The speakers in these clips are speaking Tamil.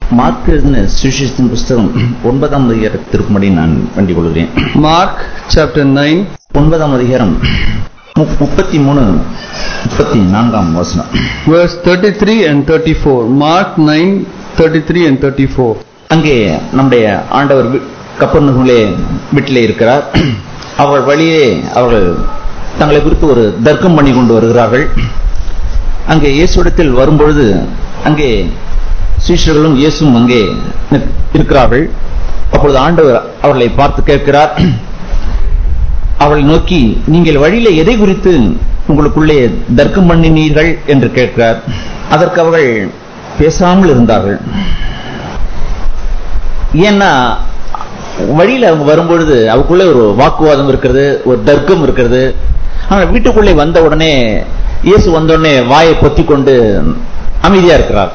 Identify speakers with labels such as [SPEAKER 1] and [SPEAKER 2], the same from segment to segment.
[SPEAKER 1] மார்க் எழுதின சுவிசேஷத்தின் புஸ்தகம் ஒன்பதாம் அதிகாரத்திற்கும்படி நான் வேண்டிக் கொள்கிறேன்
[SPEAKER 2] Mark chapter 9,
[SPEAKER 1] ஒன்பதாம் அதிகாரம் மு- முப்பத்தி மூணு முப்பத்தி நான்காம் வசனம்
[SPEAKER 2] verse 33 and 34. Mark 9, 33 and 34.
[SPEAKER 1] அங்கே நம்முடைய ஆண்டவர் வி- கப்பர்நகூமிலே வீட்டிலே இருக்கிறார் அவர் வழியே அவர்கள் தங்களை குறித்து ஒரு தர்க்கம் பண்ணி கொண்டு வருகிறார்கள் அங்கே இயேசுவிடத்தில் வரும்பொழுது அங்கே சீஷர்களும் இயேசுவும் அங்கே நிற்- இருக்கிறார்கள் அப்பொழுது ஆண்டவர் அவர்களை பார்த்து கேட்கிறார் அவளை நோக்கி நீங்கள் வழியில எதை குறித்து உங்களுக்குள்ளே தர்க்கம் பண்ணினீர்கள் என்று கேட்கிறார் அதற்கு அவர்கள் பேசாமல் இருந்தார்கள் ஏன்னா வழியில அவங்க வரும்பொழுது அவக்குள்ள ஒரு வாக்குவாதம் இருக்கிறது ஒரு தர்க்கம் இருக்கிறது ஆனா வீட்டுக்குள்ளே வந்த உடனே இயேசு வந்த உடனே வாயை பொத்தி கொண்டு அமைதியா இருக்கிறார்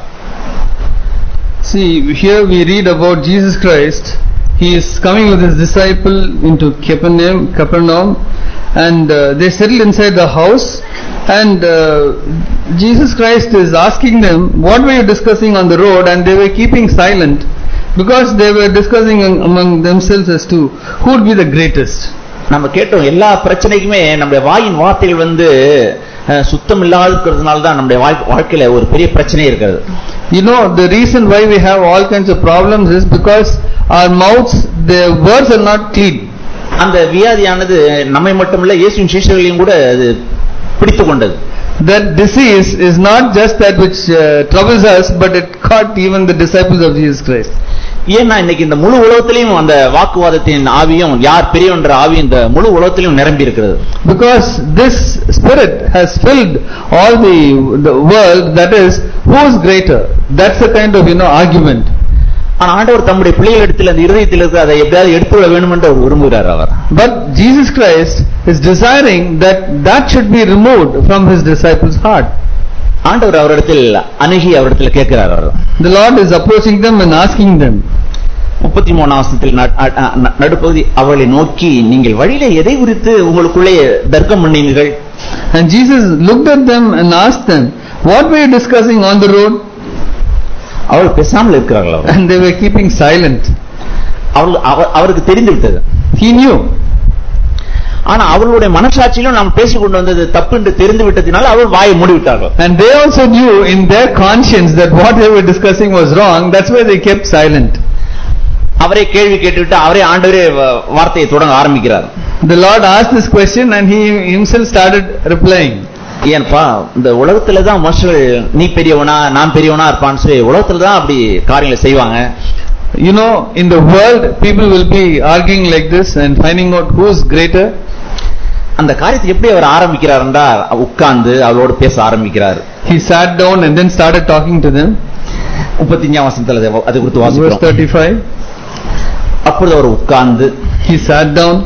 [SPEAKER 2] See, here we read about Jesus Christ. He is coming with his disciple into Capernaum, Capernaum and uh, they settle inside the house. And uh, Jesus Christ is asking them, What were you discussing on the road? And they were keeping silent because they were discussing among themselves as to who would be the greatest.
[SPEAKER 1] நம்ம கேட்டோம் எல்லா பிரச்சனைக்குமே நம்முடைய வாயின் வார்த்தைகள் வந்து அஹ், சுத்தம் இல்லாததுனால தான் நம்முடைய வாழ்- வாழ்க்கையில ஒரு பெரிய பிரச்சனை இருக்கிறது
[SPEAKER 2] You know, the reason why we have all kinds of problems is because our mouths, their words are not clean.
[SPEAKER 1] அந்த வியாதியானது நம்மை மட்டுமல்ல இயேசுவின் சீஷர்களையும் கூட அது பிடித்து கொண்டது
[SPEAKER 2] That disease is not just that which uh, troubles us, but it caught even the disciples of Jesus Christ.
[SPEAKER 1] ஏன்னா இன்னைக்கு இந்த முழு உலகத்திலையும் அந்த வாக்குவாதத்தின் ஆவியும் யார் பெரியவன்ற ஆவியும் இந்த முழு உலகத்திலையும் நிரம்பி இருக்கிறது
[SPEAKER 2] Because this spirit has filled all the, the world, that is, who is greater? That's the kind of, you know, argument.
[SPEAKER 1] ஆனா ஆண்டவர் தம்முடைய பிள்ளைகளிடத்தில் அந்த இருதயத்தில் இருக்கிற அதை எப்படியாவது எடுத்துவிட வேண்டும் என்று அவர் விரும்புகிறார் அவர்
[SPEAKER 2] But Jesus Christ is desiring that that should be removed from his disciples' heart.
[SPEAKER 1] ஆண்டவர் அவரிடத்தில் அணுகி அவரிடத்தில் கேட்கிறார் அவர்
[SPEAKER 2] The Lord is approaching them and asking them,
[SPEAKER 1] முப்பத்தி மூணாம் வருஷத்தில் நடுப்பகுதி அவர்களை நோக்கி நீங்கள் வழியில எதை குறித்து உங்களுக்குள்ளே தர்க்கம் பண்ணீர்கள்
[SPEAKER 2] And Jesus looked at them and asked them, What were you discussing on the road?
[SPEAKER 1] அவள் பேசாமல் இருக்கிறார்கள் அவர்
[SPEAKER 2] And they were keeping silent.
[SPEAKER 1] அவள் அவ- அவருக்கு தெரிந்து விட்டது
[SPEAKER 2] He knew.
[SPEAKER 1] ஆனா அவர்களுடைய மனசாட்சியிலும் நாம் பேசிக் கொண்டு வந்தது தப்பு என்று தெரிந்து விட்டதினால் அவர் வாயை மூடிவிட்டார்கள்
[SPEAKER 2] And they also knew in their conscience that what they were discussing was wrong. That's why they kept silent.
[SPEAKER 1] அவரே கேள்வி கேட்டுவிட்டு அவரே ஆண்டவரே வ- வார்த்தையை தொடங்க ஆரம்பிக்கிறார்
[SPEAKER 2] The Lord asked this question and he himself started replying.
[SPEAKER 1] ஏன்பா இந்த உலகத்துல தான் மனுஷர்கள் நீ பெரியவனா நான் பெரியவனா இருப்பான்னு சொல்லி உலகத்துல தான் அப்படி காரியங்களை செய்வாங்க
[SPEAKER 2] You know, in the world, people will be arguing like this and finding out who's greater.
[SPEAKER 1] அந்த காரியத்தை எப்படி அவர் ஆரம்பிக்கிறார் என்றால் உட்கார்ந்து அவளோடு பேச ஆரம்பிக்கிறார்
[SPEAKER 2] He sat down and then started talking to them.
[SPEAKER 1] முப்பத்தஞ்சாம் வசனத்துல அதை- அது குறித்து
[SPEAKER 2] Verse
[SPEAKER 1] வாசிக்கிறோம்
[SPEAKER 2] 35.
[SPEAKER 1] அப்பொழுது அவர் உட்கார்ந்து
[SPEAKER 2] He sat down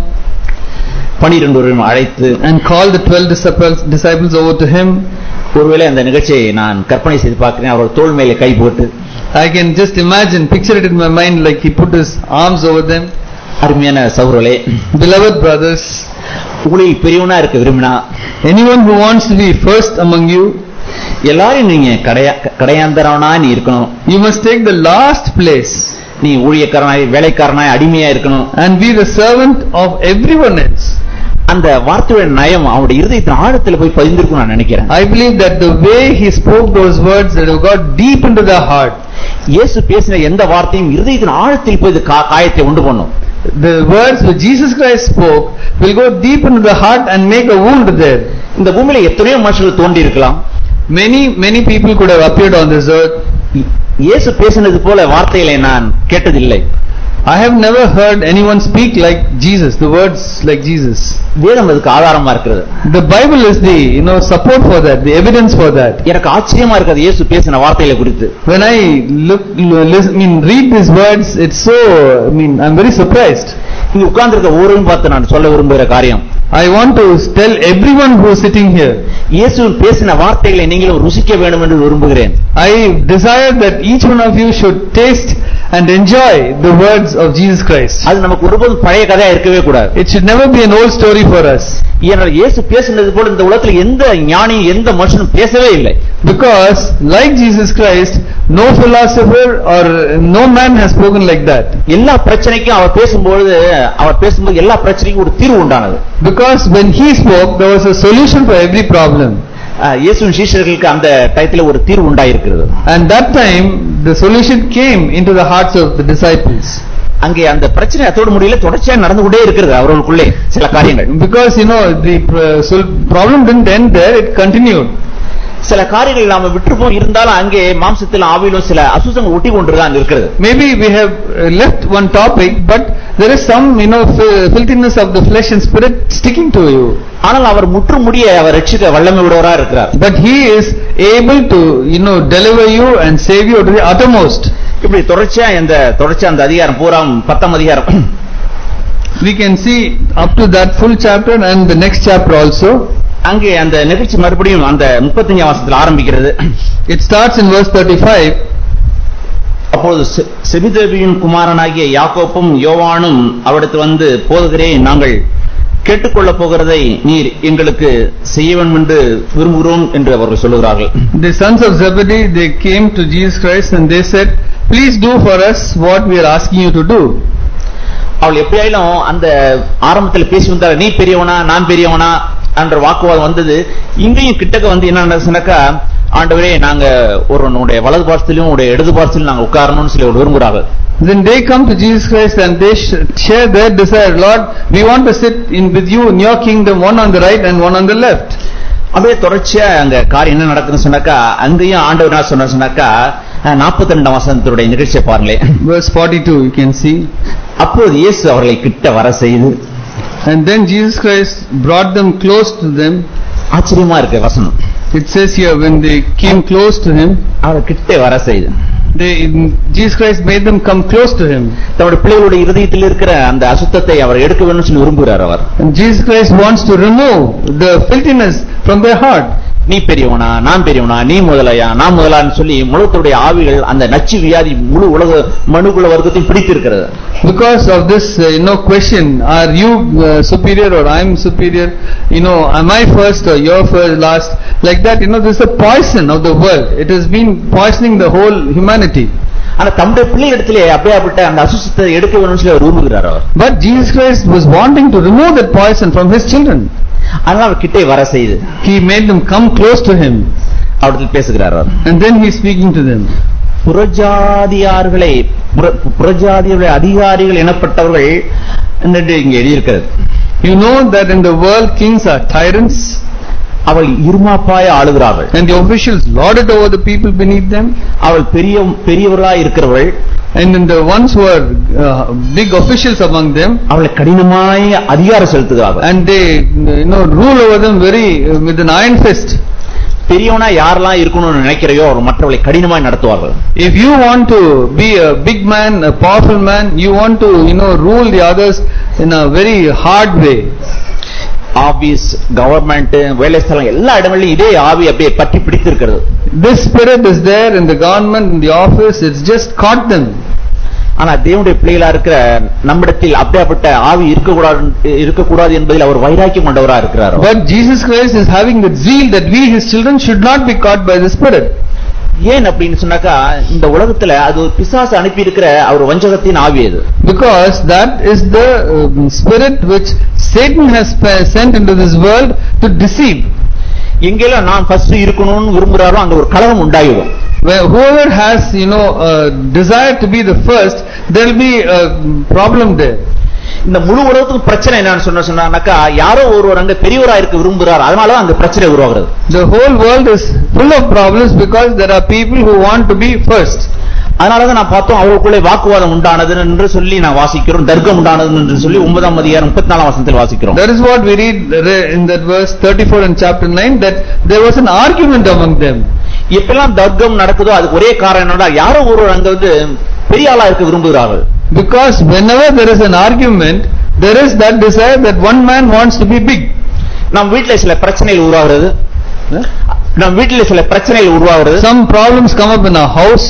[SPEAKER 1] பனிரெண்டு அழைத்து
[SPEAKER 2] and called the twelve disciples, disciples over to him.
[SPEAKER 1] ஒருவேளை அந்த நிகழ்ச்சியை நான் கற்பனை செய்து பார்க்கிறேன் அவரோட தோள் மேலே கை போட்டு
[SPEAKER 2] I can just imagine, picture it in my mind like he put his arms over them.
[SPEAKER 1] அருமையான சௌரலே
[SPEAKER 2] Beloved brothers,
[SPEAKER 1] உங்களில் பெரியவனா இருக்க விரும்பினா
[SPEAKER 2] anyone who wants to be first among you,
[SPEAKER 1] எல்லாரும் நீங்க கடையா கடையாந்தரவனா நீ இருக்கணும்
[SPEAKER 2] you must take the last place
[SPEAKER 1] நீ ஊழியக்காரனாய் வேலைக்காரனாய் அடிமையா இருக்கணும்
[SPEAKER 2] and be the servant of everyone else.
[SPEAKER 1] அந்த வார்த்தையோட நயம் அவனுடைய இருதயத்தின் ஆழத்துல போய் பதிந்திருக்கும் நான் நினைக்கிறேன்
[SPEAKER 2] I believe that the way he spoke those words that have got deep into their heart.
[SPEAKER 1] இயேசு பேசின எந்த வார்த்தையும் இருதயத்தின் ஆழத்தில் போய் இது கா- காயத்தை உண்டு பண்ணும்
[SPEAKER 2] The words which Jesus Christ spoke will go deep into the heart and make a wound there.
[SPEAKER 1] இந்த பூமியில எத்தனையோ மனுஷர்கள் தோன்றி இருக்கலாம்
[SPEAKER 2] Many, many people could have appeared on this earth.
[SPEAKER 1] இயேசு பேசினது போல வார்த்தைகளை நான் கேட்டதில்லை
[SPEAKER 2] I have never heard anyone speak like Jesus, the words like Jesus.
[SPEAKER 1] வேதம் அதுக்கு ஆதாரமா இருக்கிறது
[SPEAKER 2] The Bible is the, you know, support for that, the evidence for that.
[SPEAKER 1] எனக்கு ஆச்சரியமா இருக்கிறது இயேசு பேசின வார்த்தைகளை குறித்து
[SPEAKER 2] When I look, listen, I mean, read these words, it's so, I mean, I'm very surprised.
[SPEAKER 1] இங்க உட்கார்ந்திருக்க ஒவ்வொருவரும் பார்த்து நான் சொல்ல விரும்புகிற காரியம்
[SPEAKER 2] I want to tell everyone who is sitting here,
[SPEAKER 1] இயேசு பேசின வார்த்தைகளை நீங்களும் ருசிக்க வேண்டும் என்று விரும்புகிறேன்
[SPEAKER 2] I desire that each one of you should taste and enjoy the words of Jesus Christ.
[SPEAKER 1] அது நமக்கு ஒருபோதும் பழைய கதையா இருக்கவே கூடாது
[SPEAKER 2] It should never be an old story for us.
[SPEAKER 1] ஏனால் இயேசு பேசினது போல இந்த உலகத்துல எந்த ஞானி எந்த மனுஷனும் பேசவே இல்லை
[SPEAKER 2] Because, like Jesus Christ, no philosopher or no man has spoken like that.
[SPEAKER 1] எல்லா பிரச்சனைக்கும் அவர் பேசும்பொழுது அவர் பேசும்போது எல்லா பிரச்சனைக்கும் ஒரு தீர்வு உண்டானது
[SPEAKER 2] Because when he spoke, there was a solution for every problem.
[SPEAKER 1] அஹ், இயேசுவின் சீஷர்களுக்கு அந்த டயத்துல ஒரு தீர்வு உண்டாயிருக்கிறது
[SPEAKER 2] And that time, the solution came into the hearts of the disciples.
[SPEAKER 1] அங்கே அந்த பிரச்சனை அதோடு முடியல தொடர்ச்சியா நடந்து கொண்டே இருக்கிறது அவர்களுக்குள்ளே சில காரியங்கள்
[SPEAKER 2] Because, you know, the uh, sol- problem didn't end there, it continued.
[SPEAKER 1] சில காரியங்கள் நாம விட்டுருப்போம் இருந்தாலும் அங்கே மாம்சத்தில் ஆவியிலும் சில அசுசங்கள் ஒட்டி கொண்டுதான் இருக்கிறது
[SPEAKER 2] Maybe we have uh, left one topic, but there is some, you know, fi- filthiness of the flesh and spirit sticking to you.
[SPEAKER 1] ஆனால் அவர் முற்று முடிய அவர் ரட்சிக்க வல்லமை விடுவரா இருக்கிறார்
[SPEAKER 2] But he is able to, you know, deliver you and save you to the uttermost.
[SPEAKER 1] இப்படி தொடர்ச்சியா இந்த தொடர்ச்சியா அந்த அதிகாரம் பூரா பத்தாம் அதிகாரம்
[SPEAKER 2] We can see up to that full chapter and the next chapter also.
[SPEAKER 1] அங்கே அந்த நிகழ்ச்சி மறுபடியும் அந்த முப்பத்தஞ்சாம் வருஷத்துல ஆரம்பிக்கிறது
[SPEAKER 2] It starts in verse 35.
[SPEAKER 1] அப்பொழுது செ- செபிதேவியின் குமாரனாகிய யாக்கோப்பும் யோவானும் அவரிடத்து வந்து போதுகிறே நாங்கள் கேட்டுக்கொள்ளப் போகிறதை நீர் எங்களுக்கு செய்ய வேண்டும் என்று விரும்புகிறோம் என்று அவர்கள் சொல்லுகிறார்கள்
[SPEAKER 2] The sons of Zebedee, they came to Jesus Christ and they said, Please do for us what we are asking you to do.
[SPEAKER 1] அவள் எப்படியாயிலும் அந்த ஆரம்பத்தில் பேசி வந்தார் நீ பெரியவனா நான் பெரியவனா என்ற வாக்குவாதம் வந்தது இங்கேயும் கிட்டக்க வந்து என்ன நடந்துச்சுனாக்கா ஆண்டவரே நாங்க ஒரு உன்னுடைய வலது பாசத்திலும் உடைய இடது பாசத்திலும் நாங்க உட்காரணும்னு சொல்லி ஒரு விரும்புகிறார்கள்
[SPEAKER 2] Then they come to Jesus Christ and they sh- share their desire. Lord, we want to sit in with you in your kingdom, one on the right and one on the left.
[SPEAKER 1] அப்படியே தொடர்ச்சியா அங்க காரியம் என்ன நடக்குதுன்னு சொன்னாக்கா அங்கேயும் ஆண்டவர் என்ன சொன்னார் சொன்னாக்கா நாற்பத்தி ரெண்டாம் வசனத்தினுடைய நிகழ்ச்சியை பாருங்களேன்
[SPEAKER 2] Verse 42, you can see.
[SPEAKER 1] அப்போது இயேசு அவர்களை கிட்ட வர செய்து
[SPEAKER 2] And then Jesus Christ brought them close to them.
[SPEAKER 1] ஆச்சரியமா இருக்கு வசனம்
[SPEAKER 2] It says here, when they came close to him,
[SPEAKER 1] அவரை கிட்ட வர செய்து
[SPEAKER 2] they, Jesus Christ made them come close to him.
[SPEAKER 1] தன்னுடைய பிள்ளைகளுடைய இருதயத்தில் இருக்கிற அந்த அசுத்தத்தை அவர் எடுக்க வேண்டும் சொல்லி விரும்புகிறார் அவர்
[SPEAKER 2] And Jesus Christ wants to remove the filthiness from their heart.
[SPEAKER 1] நீ பெரியவனா நான் பெரியவனா நீ முதலையா நான் முதலான்னு சொல்லி முழுவத்துடைய ஆவிகள் அந்த நச்சு வியாதி முழு உலக மனுக்குல வர்க்கத்தையும் பிடித்திருக்கிறது
[SPEAKER 2] Because of this, uh, you know, question, are you uh, superior or I'm superior? You know, am I first or you're first, last? Like that, you know, this is a poison of the world. It has been poisoning the whole humanity.
[SPEAKER 1] ஆனா தம்முடைய பிள்ளை இடத்திலே அப்படியாப்பட்ட அந்த அசுத்தத்தை எடுக்க வேண்டும் சொல்லி அவர் விரும்புகிறார் அவர்
[SPEAKER 2] But Jesus Christ was wanting to remove that poison from his children.
[SPEAKER 1] அதனால அவர் கிட்டே வர செய்து
[SPEAKER 2] He made them come close to him.
[SPEAKER 1] அவரிடத்தில் பேசுகிறார் அவர்
[SPEAKER 2] And then he's speaking to them.
[SPEAKER 1] புறஜாதியார்களை புற- புறஜாதியாருடைய அதிகாரிகள் எனப்பட்டவர்கள் என்று இங்க எழுதியிருக்கிறது
[SPEAKER 2] You know that in the world kings are tyrants
[SPEAKER 1] அவள் இருமாப்பாய ஆளுகிறார்கள்
[SPEAKER 2] and the officials lord it over the people beneath them.
[SPEAKER 1] அவள் பெரிய பெரியவர்களாய் இருக்கிறவள்
[SPEAKER 2] And then the ones who are uh, big officials among them
[SPEAKER 1] அவளை கடினமாய் அதிகாரம் செலுத்துகிறார்கள்
[SPEAKER 2] and they you know rule over them very uh, with an iron fist.
[SPEAKER 1] பெரியவனா யாரெல்லாம் இருக்கணும்னு நினைக்கிறையோ அவர் மற்றவர்களை கடினமாய் நடத்துவார்கள்
[SPEAKER 2] If you want to be a big man, a powerful man, you want to you know rule the others in a very hard way.
[SPEAKER 1] Office government வேலை ஸ்தலம் எல்லா இடங்களிலும் இதே ஆவி அப்படியே பற்றி பிடித்திருக்கிறது
[SPEAKER 2] This spirit is there in the government, in the office. It's just caught them.
[SPEAKER 1] ஆனா தேவனுடைய பிள்ளைகளா இருக்கிற நம்மிடத்தில் அப்படியாப்பட்ட ஆவி இருக்கக்கூடாது இருக்கக்கூடாது என்பதில் அவர் வைராக்கியம் கொண்டவரா இருக்கிறார் அவர்.
[SPEAKER 2] But Jesus Christ is having that zeal that we, His children, should not be caught by the spirit.
[SPEAKER 1] ஏன் அப்படின்னு சொன்னாக்கா இந்த உலகத்துல அது ஒரு பிசாசு அனுப்பி இருக்கிற அவர் வஞ்சகத்தின் ஆவி அது
[SPEAKER 2] Because that is the um, spirit which Satan has pa- sent into this world to deceive.
[SPEAKER 1] எங்கெல்லாம் நான் ஃபர்ஸ்ட் இருக்கணும்னு விரும்புறாரோ அங்க ஒரு கலகம் உண்டாகிடும்
[SPEAKER 2] Where whoever has, you know, a desire to be the first, there will be a problem there.
[SPEAKER 1] இந்த முழு உலகத்துக்கும் பிரச்சனை என்னன்னு சொன்ன சொன்னாக்கா யாரோ ஒருவர் அங்க பெரியவரா இருக்க விரும்புறார் அதனாலதான் அங்க பிரச்சனை உருவாகிறது
[SPEAKER 2] The whole world is full of problems because there are people who want to be first.
[SPEAKER 1] அதனாலதான் நான் பார்த்தோம் அவருக்குள்ளே வாக்குவாதம் உண்டானது என்று சொல்லி நான் வாசிக்கிறோம் தர்க்கம் உண்டானது என்று சொல்லி ஒன்பதாம் அதிகாரம் முப்பத்தி நாலாம் வசனத்தில் வாசிக்கிறோம்
[SPEAKER 2] That is what we read re- in that verse 34 in chapter 9 that there was an argument among them.
[SPEAKER 1] எப்பெல்லாம் தர்க்கம் நடக்குதோ அதுக்கு ஒரே காரணம் என்னடா யாரோ ஒருவர் அங்க வந்து பெரிய ஆளா இருக்க விரும்புகிறார்கள்
[SPEAKER 2] Because whenever there is an argument, there is that desire that one man wants to be big.
[SPEAKER 1] நம் வீட்டுல சில பிரச்சனைகள் உருவாகிறது நம் வீட்டுல சில பிரச்சனைகள் உருவாகிறது
[SPEAKER 2] Some problems come up in our house.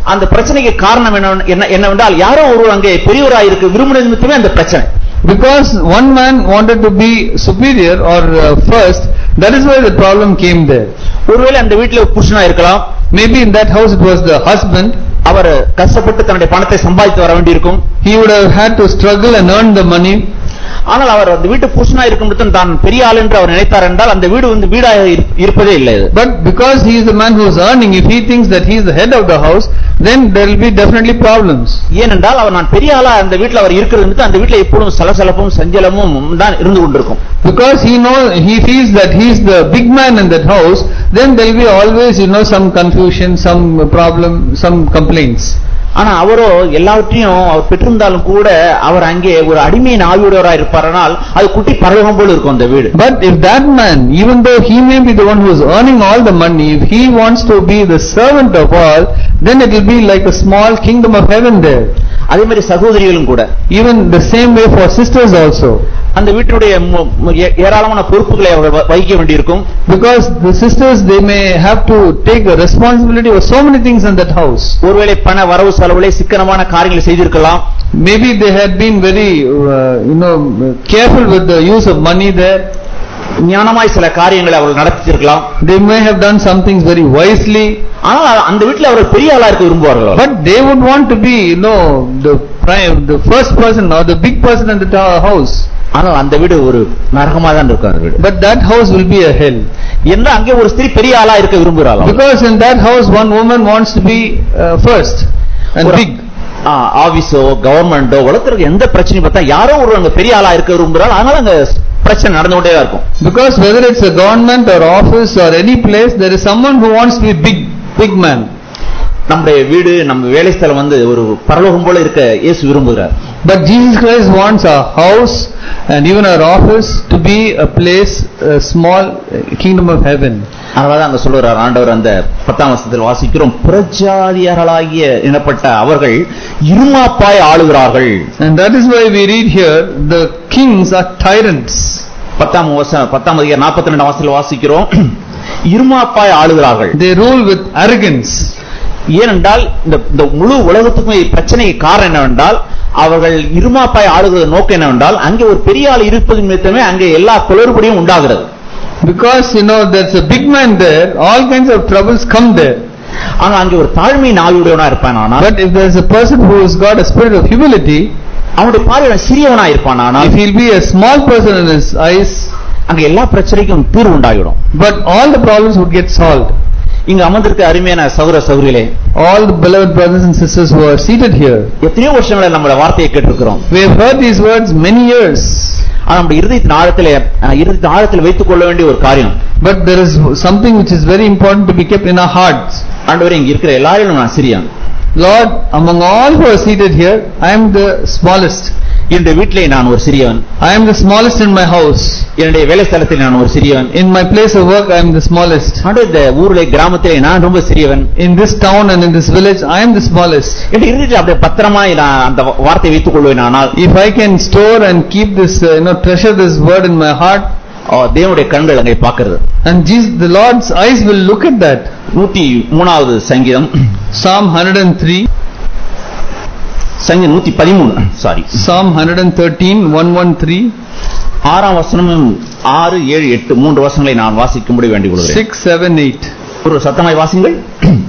[SPEAKER 1] அந்த பிரச்சனைக்கு காரணம் என்ன என்ன- என்னவென்றால் யாரோ ஒருவர் அங்கே பெரியவராக இருக்க விரும்பினது நிமித்தமே அந்த பிரச்சனை
[SPEAKER 2] Because one man wanted to be superior or uh, first, that is why the problem came there.
[SPEAKER 1] ஒருவேளை அந்த வீட்டுல ஒரு புருஷனா இருக்கலாம்
[SPEAKER 2] Maybe in that house it was the husband.
[SPEAKER 1] அவர் கஷ்டப்பட்டு தன்னுடைய பணத்தை சம்பாதித்து வர வேண்டியிருக்கும்
[SPEAKER 2] He would have had to struggle and earn the money.
[SPEAKER 1] ஆனால் அவர் அந்த வீட்டு புருஷனா இருக்கும் பொழுது தான் பெரிய ஆள் என்று அவர் நினைத்தார் என்றால் அந்த வீடு வந்து வீடாக இருப்- இருப்பதே இல்லை அது.
[SPEAKER 2] But because he is the man who is earning, if he thinks that he is the head of the house, then there will be definitely problems.
[SPEAKER 1] ஏனென்றால் அவர் நான் பெரிய ஆளா அந்த வீட்டுல அவர் இருக்கிறது நிமித்தம் அந்த வீட்டுல எப்பொழுதும் சலசலப்பும் சஞ்சலமும் தான் இருந்து கொண்டிருக்கும்
[SPEAKER 2] Because he knows, he feels that he is the big man in that house, then there will be always, you know, some confusion, some problem, some complaints.
[SPEAKER 1] ஆனா அவரோ எல்லாவற்றையும் அவர் பெற்றிருந்தாலும் கூட அவர் அங்கே ஒரு அடிமையின் ஆவியுடையவராக இருப்பாரானால் அது குட்டி பரலகம் போல இருக்கும் அந்த வீடு
[SPEAKER 2] But if that man, even though he may be the one who is earning all the money, if he wants to be the servant of all, then it will be like a small kingdom of heaven there.
[SPEAKER 1] அதே மாதிரி சகோதரிகளும் கூட
[SPEAKER 2] Even the same way for sisters also.
[SPEAKER 1] அந்த வீட்டினுடைய மு- மு- ஏ- ஏராளமான பொறுப்புகளை அவர்கள் வ- வகிக்க வேண்டியிருக்கும்
[SPEAKER 2] Because the sisters, they may have to take a responsibility of so many things in that house.
[SPEAKER 1] ஒருவேளை பண வரவு செலவுகளை சிக்கனமான காரியங்களை செய்திருக்கலாம்
[SPEAKER 2] Maybe they had been very, uh, you know, careful with the use of money there.
[SPEAKER 1] ஞானமாய் சில காரியங்களை அவர்கள் நடத்தியிருக்கலாம்
[SPEAKER 2] They may have done some things very wisely.
[SPEAKER 1] ஆனால் அந்த வீட்டில் அவர்கள் பெரிய ஆளா இருக்க விரும்புவார்கள்
[SPEAKER 2] But they would want to be, you know, the prime, the first person or the big person in the ta- house.
[SPEAKER 1] ஆனால் அந்த வீடு ஒரு நரகமா தான் இருக்கும் அந்த வீடு
[SPEAKER 2] But that house will be a hell.
[SPEAKER 1] என்ன அங்கே ஒரு ஸ்திரீ பெரிய ஆளா இருக்க விரும்புகிறாள்
[SPEAKER 2] Because in that house one woman wants to be uh, first and
[SPEAKER 1] ஒரு-
[SPEAKER 2] big.
[SPEAKER 1] ஆ, ஆபீஸோ கவர்மெண்டோ உலகத்துல எந்த பிரச்சனையும் பார்த்தா யாரோ ஒரு அங்க பெரிய ஆளா இருக்க விரும்புகிறாள் அதனால அங்க பிரச்சனை நடந்து கொண்டே தான் இருக்கும்
[SPEAKER 2] Because whether it's a government or office or any place, there is someone who wants to be big, big man.
[SPEAKER 1] நம்முடைய வீடு நம்ம வேலை ஸ்தலம் வந்து ஒரு பரலோகம் போல இருக்க இயேசு விரும்புகிறார்
[SPEAKER 2] But Jesus Christ wants our house and even our office to be a place, a small uh, kingdom of heaven.
[SPEAKER 1] அதனால அங்க சொல்லுகிறார் ஆண்டவர் அந்த பத்தாம் வருஷத்தில் வாசிக்கிறோம் புறஜாதியார்களாகிய எனப்பட்ட அவர்கள் இருமாப்பாய் ஆளுகிறார்கள்
[SPEAKER 2] And that is why we read here, the kings are tyrants.
[SPEAKER 1] பத்தாம் வருஷம் பத்தாம் அதிகாரம் நாற்பத்தி ரெண்டாம் வருஷத்தில் வாசிக்கிறோம் இருமாப்பாய் ஆளுகிறார்கள்
[SPEAKER 2] They rule with arrogance.
[SPEAKER 1] ஏனென்றால் இந்த இந்த முழு உலகத்துக்கும் பிரச்சனைக்கு காரணம் என்னவென்றால் அவர்கள் இருமாப்பாய் ஆளுகிற நோக்கம் என்னவென்றால் அங்கே ஒரு பெரிய ஆள் இருப்பது நிமித்தமே அங்கே எல்லா குளறுபடியும் உண்டாகிறது
[SPEAKER 2] Because, you know, there's a big man there, all kinds of troubles come there.
[SPEAKER 1] ஆனா அங்கே ஒரு தாழ்மையின் ஆவியுடையவனா இருப்பான் ஆனால்
[SPEAKER 2] But if there's a person who has got a spirit of humility,
[SPEAKER 1] அவனுடைய பார்வையில சிறியவனா இருப்பான் ஆனால்
[SPEAKER 2] if he'll be a small person in his eyes,
[SPEAKER 1] அங்க எல்லா பிரச்சனைக்கும் தீர்வு உண்டாகிடும்
[SPEAKER 2] but all the problems would get solved.
[SPEAKER 1] இங்க அமர்ந்திருக்க அருமையான சௌர சௌரிகளே
[SPEAKER 2] All the beloved brothers and sisters who are seated here,
[SPEAKER 1] எத்தனையோ வருஷங்கள நம்மள வார்த்தையை கேட்டிருக்கிறோம்
[SPEAKER 2] we have heard these words many years,
[SPEAKER 1] ஆனா நம்ம இருதயத்தின் ஆழத்திலே அஹ், இருதயத்தின் ஆழத்தில் வைத்துக் கொள்ள வேண்டிய ஒரு காரியம்
[SPEAKER 2] but there is something which is very important to be kept in our hearts.
[SPEAKER 1] ஆண்டவரே இங்க இருக்கிற எல்லாரிலும் நான் சிறியான்
[SPEAKER 2] Lord, among all who are seated here, I am the smallest.
[SPEAKER 1] இந்த வீட்டிலே நான் ஒரு சிறியவன்
[SPEAKER 2] I am the smallest in my house.
[SPEAKER 1] என்னுடைய வேலை ஸ்தலத்தில் நான் ஒரு சிறியவன்
[SPEAKER 2] In my place of work, I am the smallest.
[SPEAKER 1] ஆண்டவர் இந்த ஊரிலே கிராமத்திலே நான் ரொம்ப சிறியவன்
[SPEAKER 2] In this town and in this village, I am the smallest.
[SPEAKER 1] என் இருதயத்தில் அப்படியே பத்திரமா நான் அந்த வார்த்தையை வைத்துக் கொள்வேன் ஆனால்
[SPEAKER 2] If I can store and keep this, uh, you know, treasure this word in my heart,
[SPEAKER 1] தேவனுடைய கண்கள் அங்கே பார்க்கிறது
[SPEAKER 2] and Jesus, the Lord's eyes will look at that.
[SPEAKER 1] நூத்தி மூணாவது சங்கீதம்
[SPEAKER 2] Psalm 103,
[SPEAKER 1] சங்கீதம் நூத்தி பதிமூணு சாரி
[SPEAKER 2] Psalm 113, 113,
[SPEAKER 1] ஆறாம் வசனமும் ஆறு ஏழு எட்டு மூன்று வசனங்களை நான் வாசிக்கும்படி வேண்டிக் கொள்கிறேன்
[SPEAKER 2] 6, 7, 8.
[SPEAKER 1] ஒரு சத்தமாய் வாசிங்கள்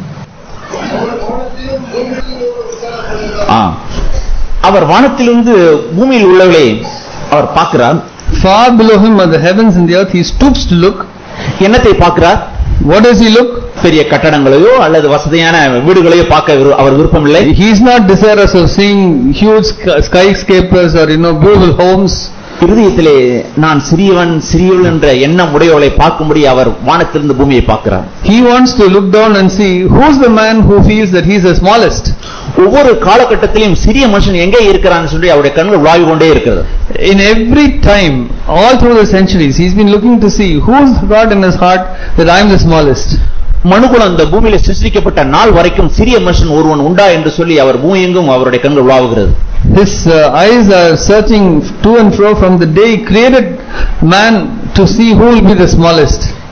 [SPEAKER 1] ஆ. அவர் வானத்திலிருந்து பூமியில் உள்ளவளை அவர் பார்க்கிறார்
[SPEAKER 2] Far below him are the heavens and the earth. He stoops to look.
[SPEAKER 1] என்னத்தை பார்க்கிறார்
[SPEAKER 2] What does he look?
[SPEAKER 1] பெரிய கட்டடங்களையோ அல்லது வசதியான வீடுகளையோ பார்க்க விரு- அவர் விருப்பமில்லை
[SPEAKER 2] He is not desirous of seeing huge sky- skyscrapers or, you know, beautiful homes.
[SPEAKER 1] இருதயத்திலே நான் சிறியவன் சிறியவள் என்ற எண்ணம் உடையவளை பார்க்கும்படி அவர் வானத்திலிருந்து பூமியை பார்க்கிறார்
[SPEAKER 2] He wants to look down and see who's the man who feels that he's the smallest.
[SPEAKER 1] ஒவ்வொரு காலகட்டத்திலும் சிறிய மனுஷன் எங்கே இருக்கிறான்னு சொல்லி அவருடைய கண்கள் உலாவி கொண்டே இருக்கிறது
[SPEAKER 2] In every time, all through the centuries, he's been looking to see who's got in his heart that I'm the smallest.
[SPEAKER 1] மனுகுலம் இந்த பூமியில சிருஷ்டிக்கப்பட்ட நாள் வரைக்கும் சிறிய மனுஷன் ஒருவன் உண்டா என்று சொல்லி அவர் பூமியெங்கும் அவருடைய கண்கள் உலாவுகிறது
[SPEAKER 2] His uh, eyes are searching to and fro from the day he created man to see who will be the smallest.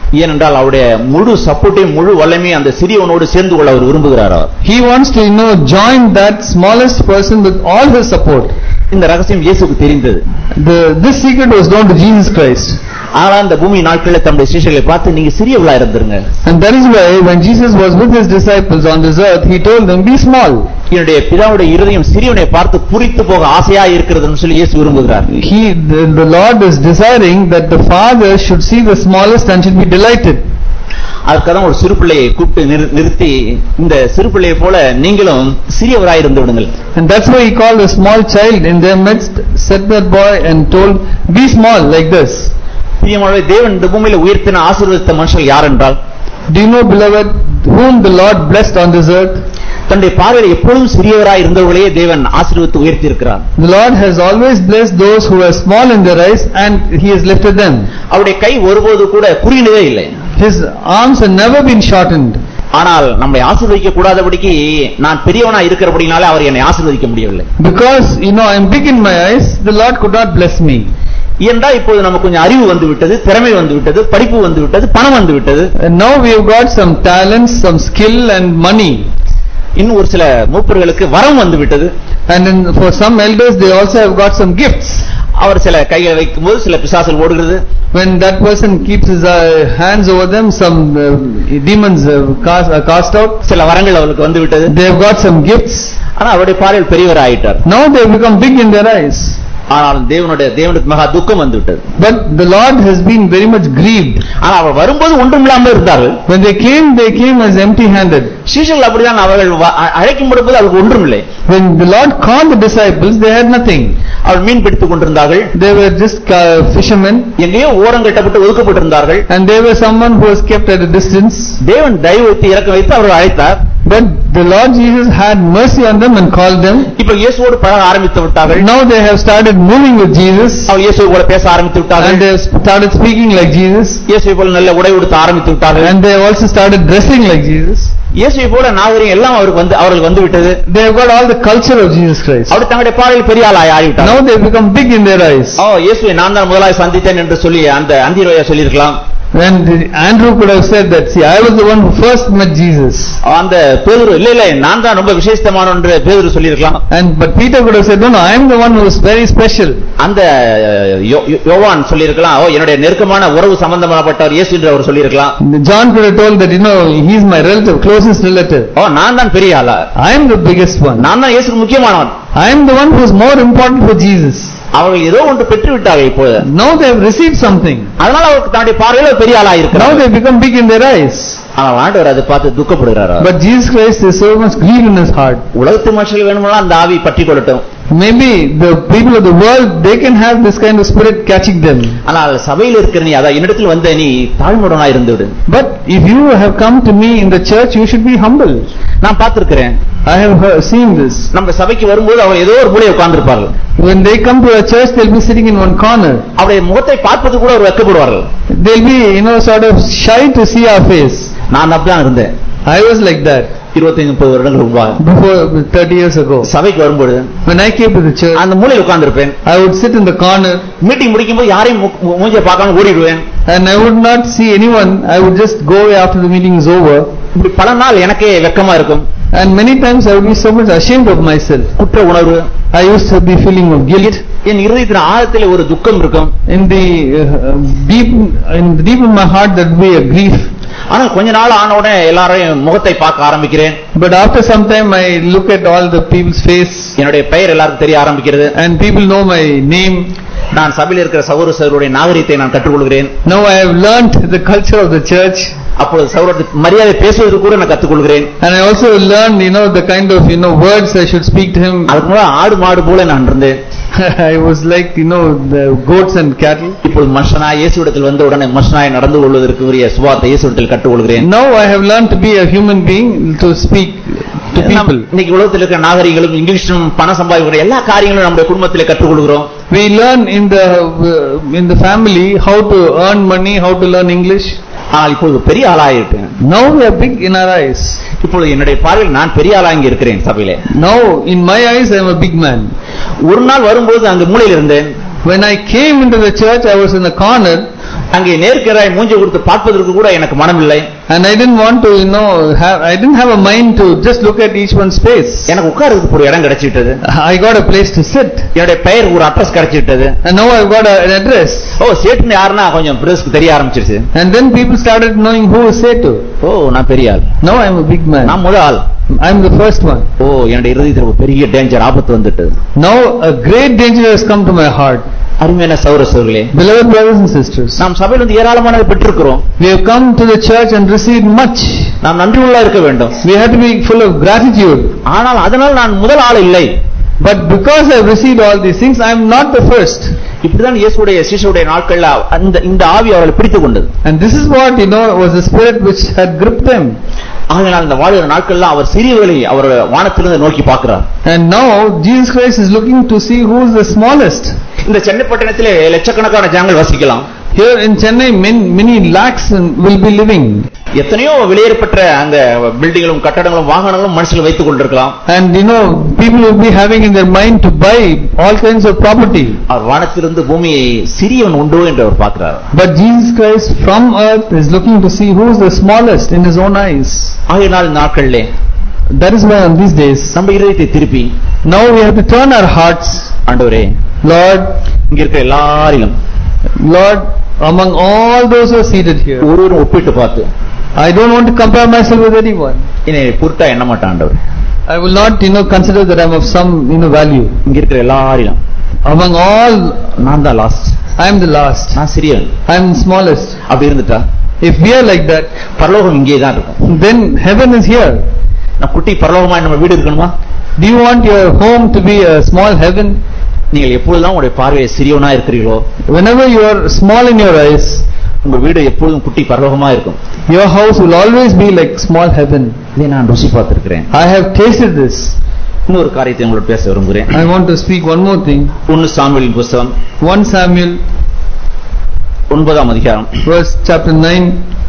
[SPEAKER 1] ஏனென்றால் அவருடைய முழு சப்போர்ட்டையும் முழு வல்லமையும் அந்த சிறியவனோடு சேர்ந்து கொள்ள அவர் விரும்புகிறார் அவர்
[SPEAKER 2] He wants to, you know, join that smallest person with all his support.
[SPEAKER 1] இந்த ரகசியம் இயேசுக்கு தெரிந்தது
[SPEAKER 2] The, this secret was known to Jesus Christ.
[SPEAKER 1] ஆனால் அந்த பூமி நாட்களில் தம்முடைய சீஷர்களை பார்த்து நீங்க சிறியவளா இருந்துருங்க
[SPEAKER 2] And that is why when Jesus was with his disciples on this earth, he told them, be small.
[SPEAKER 1] என்னுடைய பிதாவுடைய இருதயம் சிறியவனை பார்த்து புரித்து போக ஆசையா இருக்கிறதுன்னு சொல்லி இயேசு விரும்புகிறார்
[SPEAKER 2] He, the, the Lord is desiring that the Father should see the smallest and should be delighted.
[SPEAKER 1] அதுக்காக தான் ஒரு சிறு பிள்ளையை கூப்பிட்டு நிறு- நிறுத்தி இந்த சிறு பிள்ளையை போல நீங்களும் சிறியவராய் இருந்து விடுங்கள்
[SPEAKER 2] And that's why he called a small child in their midst, set that boy and told, be small like this.
[SPEAKER 1] பிரியமானவர்களே, தேவன் இந்த பூமியில உயர்த்தின ஆசீர்வதித்த மனுஷர்கள் யார் என்றால்
[SPEAKER 2] Do you know, beloved, whom the Lord blessed on this earth?
[SPEAKER 1] தன்னுடைய பார்வையில் எப்பொழுதும் சிறியவராய் இருந்தவர்களையே தேவன் ஆசீர்வதித்து உயர்த்தி இருக்கிறார்
[SPEAKER 2] The Lord has always blessed those who are small in their eyes and he has lifted them.
[SPEAKER 1] அவருடைய கை ஒருபோது கூட குறுகினதே இல்லை
[SPEAKER 2] His arms have never been shortened.
[SPEAKER 1] ஆனால் நம்மை ஆசீர்வதிக்க கூடாதபடிக்கு நான் பெரியவனா இருக்கிறபடினாலே அவர் என்னை ஆசீர்வதிக்க முடியவில்லை
[SPEAKER 2] Because, you know, I am big in my eyes, the Lord could not bless me.
[SPEAKER 1] ஏனென்றால் இப்போது நமக்கு கொஞ்சம் அறிவு வந்து விட்டது திறமை வந்து விட்டது படிப்பு வந்து விட்டது பணம் வந்து விட்டது
[SPEAKER 2] And now we have got some talents, some skill and money.
[SPEAKER 1] இன்னும் ஒரு சில மூப்பர்களுக்கு வரம் வந்து விட்டது
[SPEAKER 2] And then for some elders, they also have got some gifts.
[SPEAKER 1] அவர் சில கைகளை வைக்கும்போது சில பிசாசல் ஓடுகிறது
[SPEAKER 2] When that person keeps his uh, hands over them, some uh, demons uh, cast, are cast out.
[SPEAKER 1] சில வரங்கள் அவருக்கு வந்து விட்டது
[SPEAKER 2] They have got some gifts.
[SPEAKER 1] ஆனா அவருடைய பார்வையில் பெரியவர் ஆயிட்டார்
[SPEAKER 2] Now they have become big in their eyes.
[SPEAKER 1] ஆனால் தேவனுடைய தேவனுக்கு மகா துக்கம் வந்து விட்டது
[SPEAKER 2] But the Lord has been very much grieved.
[SPEAKER 1] ஆனா அவர் வரும்போது ஒன்றுமில்லாமல் இருந்தார்கள்
[SPEAKER 2] When they came, they came as empty-handed.
[SPEAKER 1] சீஷர்கள் அப்படிதான் அவர்கள் வ- அ- அழைக்கப்படும்போது அவருக்கு ஒன்றுமில்லை
[SPEAKER 2] When the Lord called the disciples, they had nothing.
[SPEAKER 1] அவர் மீன் பிடித்துக் கொண்டிருந்தார்கள்
[SPEAKER 2] They were just uh, fishermen,
[SPEAKER 1] எங்கேயோ ஓரம் கட்டப்பட்டு ஒதுக்கப்பட்டிருந்தார்கள்
[SPEAKER 2] and they were someone who was kept at a distance.
[SPEAKER 1] தேவன் தயவு வைத்து இறக்க வைத்து அவர்கள் அழைத்தார்
[SPEAKER 2] But the Lord Jesus had mercy on them and called them.
[SPEAKER 1] இப்ப இயேசுவோடு பழக ஆரம்பித்து விட்டார்கள்
[SPEAKER 2] Now they have started moving with Jesus,
[SPEAKER 1] அவர் இயேசுவை போல பேச ஆரம்பித்து
[SPEAKER 2] and
[SPEAKER 1] விட்டார்கள்
[SPEAKER 2] they have started speaking like Jesus,
[SPEAKER 1] இயேசுவை போல நல்ல உடை உடுத்த ஆரம்பித்து விட்டார்கள்
[SPEAKER 2] and they have also started dressing like Jesus.
[SPEAKER 1] இயேசுவை போல நாகரிகம் எல்லாம் அவருக்கு வந்து அவர்களுக்கு வந்து விட்டது
[SPEAKER 2] They have got all the culture of Jesus Christ.
[SPEAKER 1] அவர் தங்களுடைய பார்வையில் பெரிய ஆளாய் ஆகிவிட்டார்
[SPEAKER 2] Now they have become big in their eyes.
[SPEAKER 1] ஓ இயேசுவை நான் தான் முதலாய் சந்தித்தேன் என்று சொல்லி அந்த அந்திரோயா சொல்லியிருக்கலாம்
[SPEAKER 2] And Andrew could have said that, see, I was the one who first met Jesus.
[SPEAKER 1] அந்த பேதுரு இல்ல இல்ல நான் தான் ரொம்ப விசேஷமான என்று பேதுரு சொல்லியிருக்கலாம்
[SPEAKER 2] And but Peter could have said, no, no, I am the one who is very special.
[SPEAKER 1] அந்த யோ- யோ- யோவான் சொல்லியிருக்கலாம் ஓ என்னுடைய நெருக்கமான உறவு சம்பந்தமானப்பட்டவர் இயேசு என்று அவர் சொல்லியிருக்கலாம்
[SPEAKER 2] John could have told that, you know, he is my relative, closest relative.
[SPEAKER 1] ஓ நான் தான் பெரிய ஆளா
[SPEAKER 2] I am the biggest one.
[SPEAKER 1] நான் தான் இயேசுக்கு முக்கியமானவன்
[SPEAKER 2] I am the one who is more important for Jesus.
[SPEAKER 1] அவர்கள் ஏதோ ஒன்று பெற்று விட்டார்கள் இப்போது
[SPEAKER 2] Now they have received something.
[SPEAKER 1] அதனால அவருக்கு தன்னுடைய பார்வையில் அவர் பெரிய ஆளா
[SPEAKER 2] Now
[SPEAKER 1] இருக்கிறார்
[SPEAKER 2] they have become big in their eyes.
[SPEAKER 1] ஆனால் ஆண்டவர் அதை பார்த்து துக்கப்படுகிறார் அவர்.
[SPEAKER 2] But Jesus Christ is so much grieved in his heart.
[SPEAKER 1] உலகத்து மனுஷர்கள் வேணுமெல்லாம் அந்த ஆவி பற்றி கொள்ளட்டும்
[SPEAKER 2] Maybe the people of the world, they can have this kind of spirit catching them.
[SPEAKER 1] ஆனால் சபையில் இருக்கிற நீ அதான் என்னிடத்தில் வந்த நீ தாழ்முடனா இருந்து விடு
[SPEAKER 2] But if you have come to me in the church, you should be humble.
[SPEAKER 1] நான் பார்த்திருக்கிறேன்
[SPEAKER 2] I have heard, seen this.
[SPEAKER 1] நம்ம சபைக்கு வரும்போது அவர் ஏதோ ஒரு மூலையை உட்கார்ந்திருப்பார்கள்
[SPEAKER 2] When they come to a church, they'll be sitting in one corner.
[SPEAKER 1] அவருடைய முகத்தை பார்ப்பது கூட ஒரு வெக்கப்படுவார்கள்
[SPEAKER 2] They'll be, you know, sort of shy to see our face.
[SPEAKER 1] நான் அப்படிதான் இருந்தேன்
[SPEAKER 2] I was like that
[SPEAKER 1] இருபத்தைந்து முப்பது வருடங்களுக்கு முன்பாக
[SPEAKER 2] before 30 years ago.
[SPEAKER 1] சபைக்கு வரும்பொழுது
[SPEAKER 2] When I came to the church,
[SPEAKER 1] அந்த மூலையில் உட்கார்ந்திருப்பேன்
[SPEAKER 2] I would sit in the corner
[SPEAKER 1] meeting முடிக்கும்போது யாரையும் மூ- மூ- மூஞ்சியை பார்க்காம ஓடிடுவேன்
[SPEAKER 2] and I would not see anyone. I would just go away after the meeting is over.
[SPEAKER 1] இப்படி பல நாள் எனக்கே வெக்கமா இருக்கும்
[SPEAKER 2] And many times I would be so much ashamed of myself.
[SPEAKER 1] குற்ற உணர்வு
[SPEAKER 2] I used to be feeling of guilt.
[SPEAKER 1] என் இருதயத்தின் ஆழத்தில் ஒரு துக்கம் இருக்கும்
[SPEAKER 2] In the uh, deep, in the deep in my heart, there would be a grief.
[SPEAKER 1] ஆனா கொஞ்ச நாள் ஆன உடனே எல்லாரையும் முகத்தை பார்க்க ஆரம்பிக்கிறேன்
[SPEAKER 2] But after some time, I look at all the people's face,
[SPEAKER 1] என்னுடைய பெயர் எல்லாருக்கும் தெரிய ஆரம்பிக்கிறது
[SPEAKER 2] and people know my name.
[SPEAKER 1] நான் சபையில் இருக்கிற சகோதர சகோதரருடைய நாகரிகத்தை நான் கற்றுக்கொள்கிறேன்
[SPEAKER 2] Now I have learnt the culture of the church,
[SPEAKER 1] அப்பொழுது சகோதரத்துக்கு மரியாதை பேசுவதற்கு கூட நான் கற்றுக்கொள்கிறேன்
[SPEAKER 2] and I also learned, you know, the kind of, you know, words I should speak to him.
[SPEAKER 1] அதுக்கு முன்னாடி ஆடு மாடு போல நான் இருந்தேன்
[SPEAKER 2] I was like, you know, the goats and cattle.
[SPEAKER 1] இப்பொழுது மனுஷனாய் இயேசுவிடத்தில் வந்த உடனே மனுஷனாய் நடந்து கொள்வதற்கு உரிய சுபாத்தை இயேசுவிடத்தில் கற்றுக்கொள்கிறேன்
[SPEAKER 2] Now I have learned to be a human being to speak to
[SPEAKER 1] நாம்
[SPEAKER 2] people.
[SPEAKER 1] இன்னைக்கு உலகத்தில் இருக்கிற நாகரிகளும் இங்கிலீஷும் பணம் சம்பாதிக்கிற எல்லா காரியங்களும் நம்முடைய குடும்பத்திலே கற்றுக்கொள்கிறோம்
[SPEAKER 2] We learn in the uh, in the family how to earn money, how to learn English.
[SPEAKER 1] ஆனால் இப்பொழுது பெரிய ஆளாயிருக்கேன்
[SPEAKER 2] Now we are big in our eyes.
[SPEAKER 1] இப்பொழுது என்னுடைய பார்வையில் நான் பெரிய ஆளா இங்க இருக்கிறேன் சபையிலே
[SPEAKER 2] Now in my eyes I am a big man.
[SPEAKER 1] ஒரு நாள் வரும்போது அங்க மூலையில் இருந்தேன்
[SPEAKER 2] When I came into the church, I was in the corner.
[SPEAKER 1] அங்கே நேர்க்கிறாய் மூஞ்சி கொடுத்து பார்ப்பதற்கு கூட எனக்கு மனமில்லை
[SPEAKER 2] And I didn't want to, you know, have, I didn't have a mind to just look at each one's face.
[SPEAKER 1] எனக்கு உட்கார்றதுக்கு ஒரு இடம் கிடைச்சிட்டது
[SPEAKER 2] I got a place to sit.
[SPEAKER 1] என்னுடைய பெயர் ஒரு அட்ரஸ் கிடைச்சிட்டது
[SPEAKER 2] And now I've got a, an address.
[SPEAKER 1] ஓ சேட்டுன்னு யாருன்னா கொஞ்சம் பிரதேசத்துக்கு தெரிய ஆரம்பிச்சிருச்சு
[SPEAKER 2] And then people started knowing who is Setu.
[SPEAKER 1] ஓ நான் பெரிய ஆள்
[SPEAKER 2] Now I'm a big man.
[SPEAKER 1] நான் முதல் ஆள்
[SPEAKER 2] I'm the first one.
[SPEAKER 1] ஓ என்னுடைய இருதயத்தில் ஒரு பெரிய டேஞ்சர் ஆபத்து வந்துட்டு
[SPEAKER 2] Now a great danger has come to my heart.
[SPEAKER 1] அருமையான சௌர சோர்களே
[SPEAKER 2] Beloved brothers and sisters,
[SPEAKER 1] நாம் சபையில் வந்து ஏராளமானதை பெற்றிருக்கிறோம்
[SPEAKER 2] we have come to the church and received much.
[SPEAKER 1] நாம் நன்றி உள்ளா இருக்க வேண்டும்
[SPEAKER 2] We have to be full of gratitude.
[SPEAKER 1] ஆனால் அதனால் நான் முதல் ஆள் இல்லை
[SPEAKER 2] But because I have received all these things, I am not the first.
[SPEAKER 1] இப்படிதான் இயேசுடைய சிசுடைய நாட்கள்ல அந்த இந்த ஆவி அவர்களை பிடித்துக் கொண்டது
[SPEAKER 2] And this is what, you know, was the spirit which had gripped them.
[SPEAKER 1] ஆகையினால் இந்த வாழ்கிற நாட்கள்ல அவர் சிறியவர்களை அவர் வானத்திலிருந்து நோக்கி பார்க்கிறார்
[SPEAKER 2] And now Jesus Christ is looking to see who is the smallest.
[SPEAKER 1] இந்த சென்னை பட்டணத்திலே லட்சக்கணக்கான ஜனங்கள் வசிக்கலாம்
[SPEAKER 2] Here in Chennai, many, many lakhs will be living.
[SPEAKER 1] எத்தனையோ வெளியேறப்பட்ட அந்த பில்டிங்களும் கட்டடங்களும் வாகனங்களும் மனுஷர்கள் வைத்துக் கொண்டிருக்கலாம்
[SPEAKER 2] And you know, people will be having in their mind to buy all kinds of property.
[SPEAKER 1] அவர் வானத்திலிருந்து பூமியை சிறியவன் உண்டோ என்று அவர் பார்க்கிறார்
[SPEAKER 2] But Jesus Christ from earth is looking to see who is the smallest in his own eyes.
[SPEAKER 1] ஆகையினால் இந்த நாட்களிலே
[SPEAKER 2] That is why on these days,
[SPEAKER 1] நம்ம இதயத்தை திருப்பி
[SPEAKER 2] now we have to turn our hearts,
[SPEAKER 1] ஆண்டவரே
[SPEAKER 2] Lord,
[SPEAKER 1] இங்க இருக்கிற எல்லாரிலும்
[SPEAKER 2] Lord, among all those who are seated here.
[SPEAKER 1] ஒருவரும் ஒப்பிட்டு பார்த்து
[SPEAKER 2] I don't want to compare myself with anyone.
[SPEAKER 1] என்னை பொருட்டா எண்ண மாட்டான் ஆண்டவர்
[SPEAKER 2] I will not, you know, consider that I'm of some, you know, value.
[SPEAKER 1] இங்க இருக்கிற எல்லாரிலும்
[SPEAKER 2] Among all,
[SPEAKER 1] நான் தான் last
[SPEAKER 2] I am the last.
[SPEAKER 1] நான் சிறியவன்
[SPEAKER 2] I am the smallest.
[SPEAKER 1] அப்படி இருந்துட்டா
[SPEAKER 2] If we are like that,
[SPEAKER 1] பரலோகம் இங்கே தான் இருக்கும்
[SPEAKER 2] then heaven is here.
[SPEAKER 1] நான் குட்டி பரலோகமா நம்ம வீடு இருக்கணுமா
[SPEAKER 2] Do you want your home to be a small heaven?
[SPEAKER 1] நீங்கள் எப்பொழுதுதான் உங்களுடைய பார்வையை சிறியவனா இருக்கிறீர்களோ
[SPEAKER 2] Whenever you are small in your eyes,
[SPEAKER 1] உங்க வீடு எப்பொழுதும் குட்டி பரலோகமா இருக்கும்
[SPEAKER 2] your house will always be like small heaven.
[SPEAKER 1] இதை நான் ருசி பார்த்திருக்கிறேன்
[SPEAKER 2] I have tasted this.
[SPEAKER 1] இன்னொரு காரியத்தை உங்களோட பேச விரும்புகிறேன்
[SPEAKER 2] I want to speak one more thing.
[SPEAKER 1] ஒன்னு சாமுவேலின் புஸ்தகம்
[SPEAKER 2] 1 Samuel,
[SPEAKER 1] ஒன்பதாம் அதிகாரம்
[SPEAKER 2] verse chapter 9,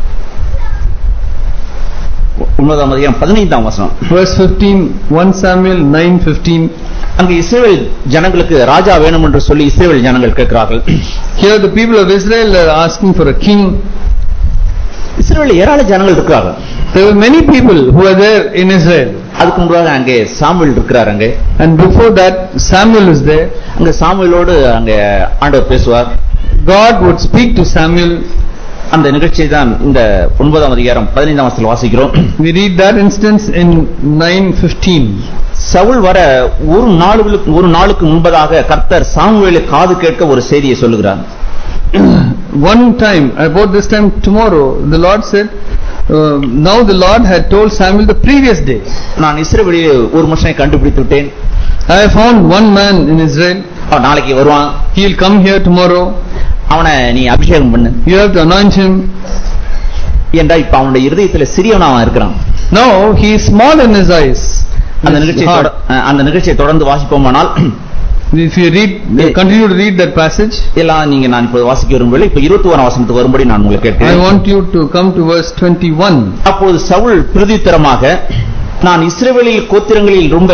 [SPEAKER 1] ஒன்பதாம் அதிகாரம் பதினைந்தாம் வசனம்
[SPEAKER 2] verse 15. 1 Samuel 9 15.
[SPEAKER 1] அங்கு இஸ்ரேல் ஜனங்களுக்கு ராஜா வேணும் என்று சொல்லி இஸ்ரேல் ஜனங்கள் கேட்கிறார்கள்
[SPEAKER 2] Here the people of Israel are asking for a king.
[SPEAKER 1] Israel ஏராள ஜனங்கள் இருக்கிறார்கள்
[SPEAKER 2] There were many people who were there in Israel.
[SPEAKER 1] அதுக்கு முன்பாக அங்கே சாமுவேல் இருக்கிறார் அங்கே
[SPEAKER 2] And before that, Samuel is there.
[SPEAKER 1] அங்க சாமுவேலோடு அங்க ஆண்டவர் பேசுவார்
[SPEAKER 2] God would speak to Samuel.
[SPEAKER 1] அந்த நிகழ்ச்சியை தான் இந்த ஒன்பதாம் அதிகாரம் பதினைந்தாம் வசத்தில் வாசிக்கிறோம்
[SPEAKER 2] We read that instance in 9:15.
[SPEAKER 1] Saul வர ஒரு நாளுக்கு ஒரு நாளுக்கு முன்பதாக கர்த்தர் சாமுவேலு காது கேட்க ஒரு செய்தியை சொல்லுகிறார்
[SPEAKER 2] One time, about this time tomorrow, the Lord said, uh, now the Lord had told Samuel the previous day,
[SPEAKER 1] நான் இஸ்ரவேலில் ஒரு மனுஷனை கண்டுபிடித்து விட்டேன்
[SPEAKER 2] I have found one man in Israel,
[SPEAKER 1] அவன் நாளைக்கு வருவான்
[SPEAKER 2] he will come here tomorrow,
[SPEAKER 1] அவனை நீ அபிஷேகம் பண்ணு
[SPEAKER 2] you have to anoint him.
[SPEAKER 1] ஏண்டா இப்ப அவனுடைய இருதயத்துல சிறியவனா அவன் இருக்கிறான்
[SPEAKER 2] Now he is small in his eyes.
[SPEAKER 1] அந்த
[SPEAKER 2] in his
[SPEAKER 1] நிகழ்ச்சியை
[SPEAKER 2] heart.
[SPEAKER 1] தொட- அஹ் அந்த நிகழ்ச்சியை தொடர்ந்து வாசிப்போமானால்
[SPEAKER 2] If you read, continue to read that passage,
[SPEAKER 1] எல்லாம் நீங்க நான் இப்போது வாசிக்க விரும்பவில்லை இப்ப இருபத்தி ஓராம் வசனத்துக்கு வரும்படி நான் உங்களுக்கு
[SPEAKER 2] I
[SPEAKER 1] கேட்கிறேன்
[SPEAKER 2] want you to come to verse 21.
[SPEAKER 1] அப்போது சவுல் பிரதித்தரமாக நான் இஸ்ரவேலில் கோத்திரங்களில் ரொம்ப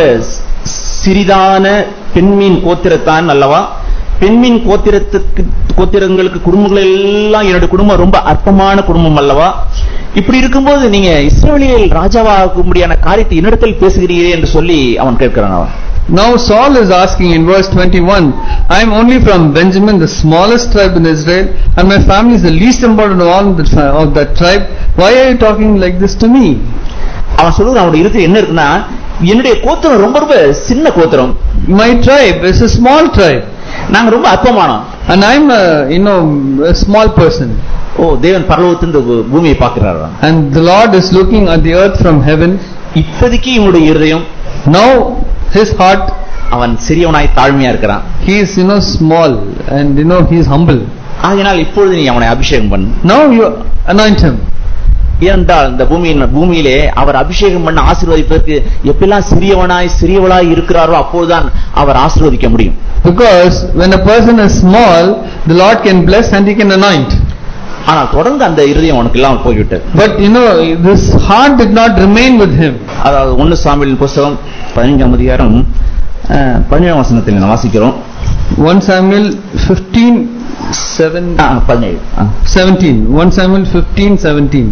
[SPEAKER 1] சிறிதான பெண்மீன் கோத்திரத்தான் அல்லவா பெண்மீன் கோத்திரத்துக்கு கோத்திரங்களுக்கு குடும்பங்கள் எல்லாம் என்னுடைய குடும்பம் ரொம்ப அற்பமான குடும்பம் அல்லவா இப்படி இருக்கும்போது நீங்க இஸ்ரவேலில் ராஜாவாகும்படியான காரியத்தை என்னிடத்தில் பேசுகிறீரே என்று சொல்லி அவன் கேட்கிறான் அவன்
[SPEAKER 2] Now Saul is asking in verse 21, I am only from Benjamin, the smallest tribe in Israel, and my family is the least important of all the tri- of that tribe. Why are you talking like this to me?
[SPEAKER 1] அவன் சொல்லுகிறான் அவனுடைய இறுதி என்ன இருக்குன்னா என்னுடைய கோத்திரம் ரொம்ப ரொம்ப சின்ன கோத்திரம்
[SPEAKER 2] My tribe is a small tribe,
[SPEAKER 1] நாங்க ரொம்ப அற்பமானோம்
[SPEAKER 2] and I'm a, you know, a small person.
[SPEAKER 1] ஓ தேவன் பரலோகத்திலிருந்து பூ- பூமியை பார்க்கிறாரா
[SPEAKER 2] And the Lord is looking at the earth from heaven.
[SPEAKER 1] இப்போதைக்கு இவனுடைய இருதயம்
[SPEAKER 2] Now his heart,
[SPEAKER 1] அவன் சிறியவனாய் தாழ்மையா இருக்கிறான்
[SPEAKER 2] he is, you know, small, and you know, he is humble.
[SPEAKER 1] ஆகையினால் இப்பொழுது நீ அவனை அபிஷேகம் பண்ணு
[SPEAKER 2] Now you anoint him.
[SPEAKER 1] ஏனென்றால் இந்த பூமியின் பூமியிலே அவர் அபிஷேகம் பண்ண ஆசீர்வதிப்பதற்கு எப்பெல்லாம் சிறியவனாய் சிறியவளாய் இருக்கிறாரோ அப்போதுதான் அவர் ஆசீர்வதிக்க முடியும்
[SPEAKER 2] Because when a person is small, the Lord can bless and he can anoint.
[SPEAKER 1] ஆனால் தொடர்ந்து அந்த இருதயம் அவனுக்கு இல்லாமல் போய்விட்டது
[SPEAKER 2] But you know, this heart did not remain with him.
[SPEAKER 1] அதாவது ஒன்னு சாமியின் புஸ்தகம் பதினஞ்சாம் அதிகாரம் அஹ், பதினேழாம் வசனத்தில் நான் வாசிக்கிறோம்
[SPEAKER 2] 1 Samuel 15 seven,
[SPEAKER 1] ஆ, பதினேழு ஆ.
[SPEAKER 2] 17. 1 Samuel 15, 17.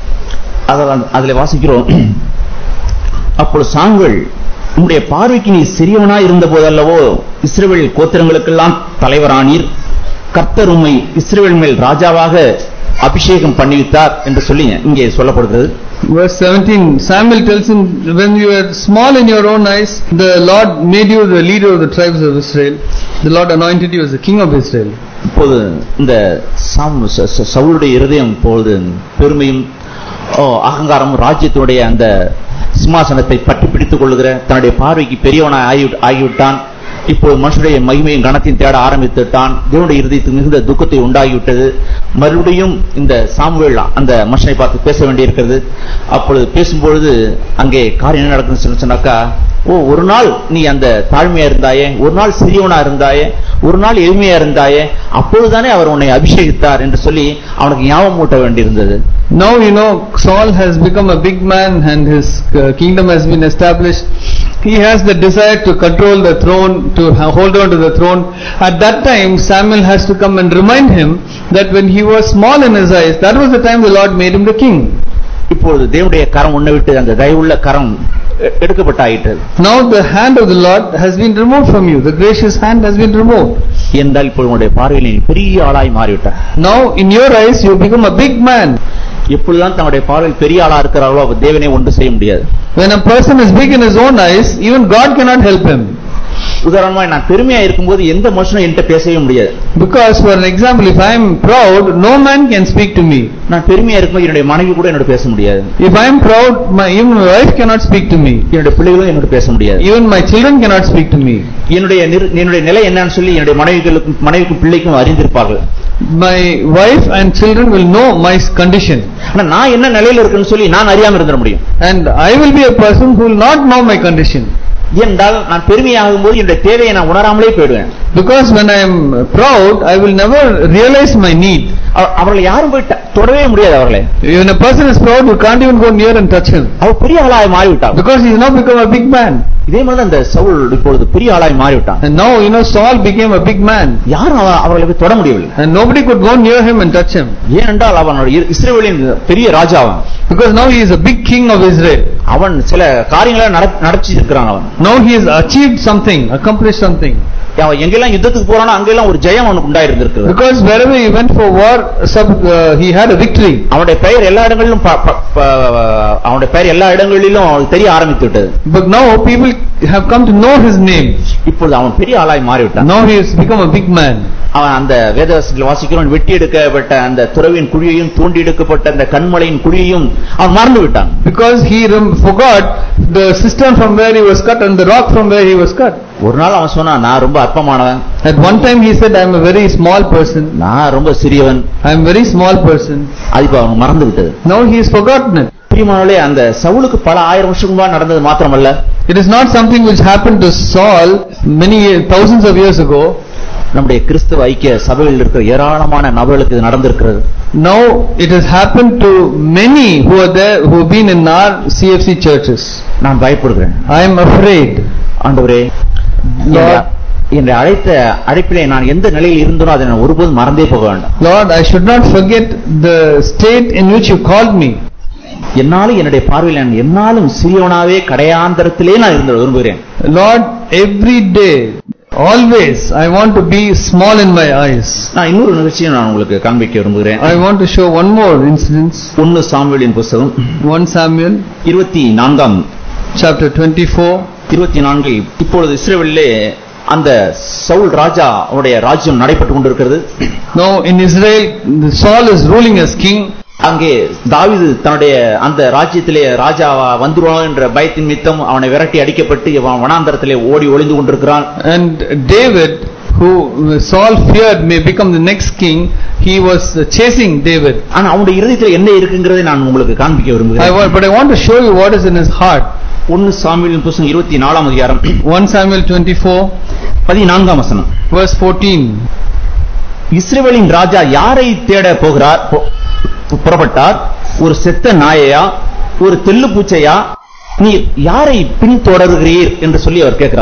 [SPEAKER 1] அதில் அதில் வாசிக்கிறோம் அப்பொழுது சாங்கள் உம்முடைய பார்வைக்கு நீ சிறியவனாய் இருந்த போதல்லவோ இஸ்ரவேல் கோத்திரங்களுக்கெல்லாம் தலைவரானீர் கர்த்தர் உம்மை இஸ்ரவேல் மேல் ராஜாவாக அபிஷேகம் பண்ணிவித்தார் என்று சொல்லி இங்கே சொல்லப்படுகிறது
[SPEAKER 2] Verse 17, Samuel tells him, when you were small in your own eyes, the Lord made you the leader of the tribes of Israel. The Lord anointed you as the king of Israel.
[SPEAKER 1] இப்போது இந்த சாம் ச- ச- சவுலுடைய இருதயம் இப்பொழுது பெருமையும் ஓ, அகங்காரமும் ராஜ்யத்தினுடைய அந்த சிம்மாசனத்தை பற்றி பிடித்துக் கொள்ளுகிற தன்னுடைய பார்வைக்கு பெரியவனாய் ஆகி- ஆகிவிட்டான் இப்போது மனுஷனுடைய மகிமையும் கணத்தையும் தேட ஆரம்பித்துட்டான் தேவனுடைய இருதயத்துக்கு மிகுந்த துக்கத்தை உண்டாகிவிட்டது மறுபடியும் இந்த சாமுவேல் அந்த மனுஷனை பார்த்து பேச வேண்டியிருக்கிறது அப்பொழுது பேசும்பொழுது அங்கே காரியம் என்ன நடக்குதுன்னு சொல்லி சொன்னாக்கா ஓ ஒரு நாள் நீ அந்த தாழ்மையா இருந்தாயே ஒரு நாள் சிறியவனா இருந்தாயே ஒரு நாள் எளிமையா இருந்தாயே அப்பொழுதுதானே அவர் உன்னை அபிஷேகித்தார் என்று சொல்லி அவனுக்கு ஞாபகம் மூட்ட வேண்டியிருந்தது
[SPEAKER 2] Now you know Saul has become a big man and his uh, kingdom has been established. He has the desire to control the throne, to ha- hold on to the throne. At that time Samuel has to come and remind him that when he was small in his eyes, that was the time the Lord made him the king.
[SPEAKER 1] இப்பொழுது தேவனுடைய கரம் உன்னை விட்டு அந்த தயவுள்ள கரம் எ- எடுக்கப்பட்டாயிற்று
[SPEAKER 2] Now the hand of the Lord has been removed from you. The gracious hand has been removed.
[SPEAKER 1] என்றால் இப்பொழுது உன்னுடைய பார்வையில் நீ பெரிய ஆளாய் மாறிவிட்டார்
[SPEAKER 2] Now in your eyes you become a big man.
[SPEAKER 1] எப்பொழுதுதான் தன்னுடைய பார்வையில் பெரிய ஆளா இருக்கிறார்களோ அவர் தேவனை ஒன்று செய்ய முடியாது
[SPEAKER 2] When a person is big in his own eyes, even God cannot help him.
[SPEAKER 1] உதாரணமா நான் பெருமையா இருக்கும்போது எந்த மனுஷனும் என்கிட்ட பேசவே முடியாது
[SPEAKER 2] Because for an example, if I am proud, no man can speak to me.
[SPEAKER 1] நான் பெருமையா இருக்கும்போது என்னுடைய மனைவி கூட என்னோட பேச முடியாது
[SPEAKER 2] If I am proud, my, even my wife cannot speak to me.
[SPEAKER 1] என்னுடைய பிள்ளைகளும் என்னோட பேச முடியாது
[SPEAKER 2] Even my children cannot speak to me.
[SPEAKER 1] என்னுடைய நிர்- என்னுடைய நிலை என்னன்னு சொல்லி என்னுடைய மனைவிகளுக்கும் மனைவிக்கும் பிள்ளைக்கும் அறிந்திருப்பார்கள்
[SPEAKER 2] My wife and children will know my condition.
[SPEAKER 1] ஆனா நான் என்ன நிலையில இருக்குன்னு சொல்லி நான் அறியாம இருந்துட முடியும்
[SPEAKER 2] And I will be a person who will not know my condition.
[SPEAKER 1] ஏனென்றால் நான் பெருமையாகும் போது என்னுடைய தேவையை நான் உணராமலே போயிடுவேன்
[SPEAKER 2] Because when I am proud, I will never realize my need.
[SPEAKER 1] அவ- அவர்களை யாரும் போய் ட- தொடவே முடியாது அவர்களை
[SPEAKER 2] When a person is proud, you can't even go near and touch him.
[SPEAKER 1] அவர் பெரிய ஆளாய் மாறிவிட்டார்
[SPEAKER 2] Because he has now become a big man.
[SPEAKER 1] இதே மாதிரி அந்த சவுல் இப்பொழுது பெரிய ஆளாய் மாறிவிட்டான்
[SPEAKER 2] And now, you know, Saul became a big man.
[SPEAKER 1] யாரும் அவ- அவர்களை போய் தொட முடியவில்லை
[SPEAKER 2] And nobody could go near him and touch him.
[SPEAKER 1] ஏனென்றால் அவனுடைய இஸ்ரேலின் பெரிய ராஜாவன்
[SPEAKER 2] Because now he is a big king of Israel.
[SPEAKER 1] அவன் சில காரியங்களை நட- நடத்தி இருக்கிறான் அவன்
[SPEAKER 2] Now he has achieved something, accomplished something.
[SPEAKER 1] அவன் எங்கெல்லாம் யுத்தத்துக்கு போறானோ அங்கெல்லாம் ஒரு ஜெயம் அவனுக்கு உண்டாயிருந்திருக்கிறது
[SPEAKER 2] Because wherever he went for war, sub, uh, he had a victory.
[SPEAKER 1] அவனுடைய பெயர் எல்லா இடங்களிலும் ப- ப- ப- அவனுடைய பெயர் எல்லா இடங்களிலும் அவனுக்கு தெரிய ஆரம்பித்து விட்டது
[SPEAKER 2] But now people have come to know his name.
[SPEAKER 1] இப்பொழுது அவன் பெரிய ஆளாய் மாறிவிட்டான்
[SPEAKER 2] Now he has become a big man.
[SPEAKER 1] அவன் அந்த வேதவசத்தில் வாசிக்கிறவன் வெட்டி எடுக்கப்பட்ட அந்த துறவின் குழியையும் தூண்டி எடுக்கப்பட்ட அந்த கண்மலையின் குழியையும் அவன் மறந்து விட்டான்
[SPEAKER 2] Because he rem- forgot the cistern from where he was cut and the rock from where he was cut.
[SPEAKER 1] ஒரு நாள் அவன் சொன்னான் நான் ரொம்ப அற்பமானவன்
[SPEAKER 2] At one time he said, I am a very small person.
[SPEAKER 1] நான் ரொம்ப சிறியவன்
[SPEAKER 2] I am a very small person.
[SPEAKER 1] அது இப்ப அவன் மறந்து விட்டது
[SPEAKER 2] Now he has forgotten it.
[SPEAKER 1] பிரியமானவர்களே அந்த சவுலுக்கு பல ஆயிரம் வருஷம் முன்பா நடந்தது மாத்திரமல்ல
[SPEAKER 2] It is not something which happened to Saul many ye- thousands of years ago.
[SPEAKER 1] நம்முடைய கிறிஸ்துவ ஐக்கிய சபையில் இருக்கிற ஏராளமான நபர்களுக்கு இது நடந்திருக்கிறது
[SPEAKER 2] Now it has happened to many who are there who have been in our CFC churches.
[SPEAKER 1] நான் பயப்படுகிறேன்
[SPEAKER 2] I am afraid.
[SPEAKER 1] ஆண்டவரே
[SPEAKER 2] Lord.
[SPEAKER 1] என்னை அழைத்த அழைப்பிலே நான் எந்த நிலையில் இருந்தனோ அதை நான் ஒருபோதும் மறந்தே போக வேண்டாம்
[SPEAKER 2] Lord, I should not forget the state in which you called me.
[SPEAKER 1] என்னாலும் என்னுடைய பார்வையில் நான் என்னாலும் சிறியவனாவே கடையாந்தரத்திலே நான் இருந்த விரும்புகிறேன்
[SPEAKER 2] Lord, every day, always, I want to be small in my eyes.
[SPEAKER 1] நான் இன்னொரு நிகழ்ச்சியை நான் உங்களுக்கு காண்பிக்க விரும்புகிறேன்
[SPEAKER 2] I want to show one more incident.
[SPEAKER 1] ஒன்னு சாமுவேலின் புஸ்தகம்
[SPEAKER 2] 1 Samuel
[SPEAKER 1] இருபத்தி நான்காம்
[SPEAKER 2] chapter 24.
[SPEAKER 1] இருபத்தி நான்கில் இப்பொழுது இஸ்ரேலிலே அந்த சவுல் ராஜா அவருடைய ராஜ்யம் நடைபெற்றுக் கொண்டிருக்கிறது
[SPEAKER 2] Now in Israel, the Saul is ruling as king.
[SPEAKER 1] அங்கே தாவீது தன்னுடைய அந்த ராஜ்யத்திலே ராஜா வந்துருவான் என்ற பயத்தின் மித்தம் அவனை விரட்டி அடிக்கப்பட்டு அவன் வனாந்தரத்திலே ஓடி ஒளிந்து கொண்டிருக்கிறான்
[SPEAKER 2] And David, who Saul feared may become the next king, he was chasing David.
[SPEAKER 1] ஆனா அவனுடைய இருதயத்தில் என்ன இருக்குங்கிறதை நான் உங்களுக்கு காண்பிக்க
[SPEAKER 2] I
[SPEAKER 1] விரும்புகிறேன்
[SPEAKER 2] want, but I want to show you what is in his heart.
[SPEAKER 1] ஒன்னு சாமியின் புஸ்தகம் இருபத்தி நாலாம் அதிகாரம்
[SPEAKER 2] 1 Samuel 24,
[SPEAKER 1] பதினான்காம் வசனம்
[SPEAKER 2] verse 14.
[SPEAKER 1] இஸ்ரவேலின் ராஜா யாரை தேட போகிறார் போ- புறப்பட்டார் ஒரு செத்த நாயையா ஒரு தெல்லு பூச்சையா நீ யாரை பின்தொடர்கிறீர் என்று சொல்லி அவர் கேட்கிறான்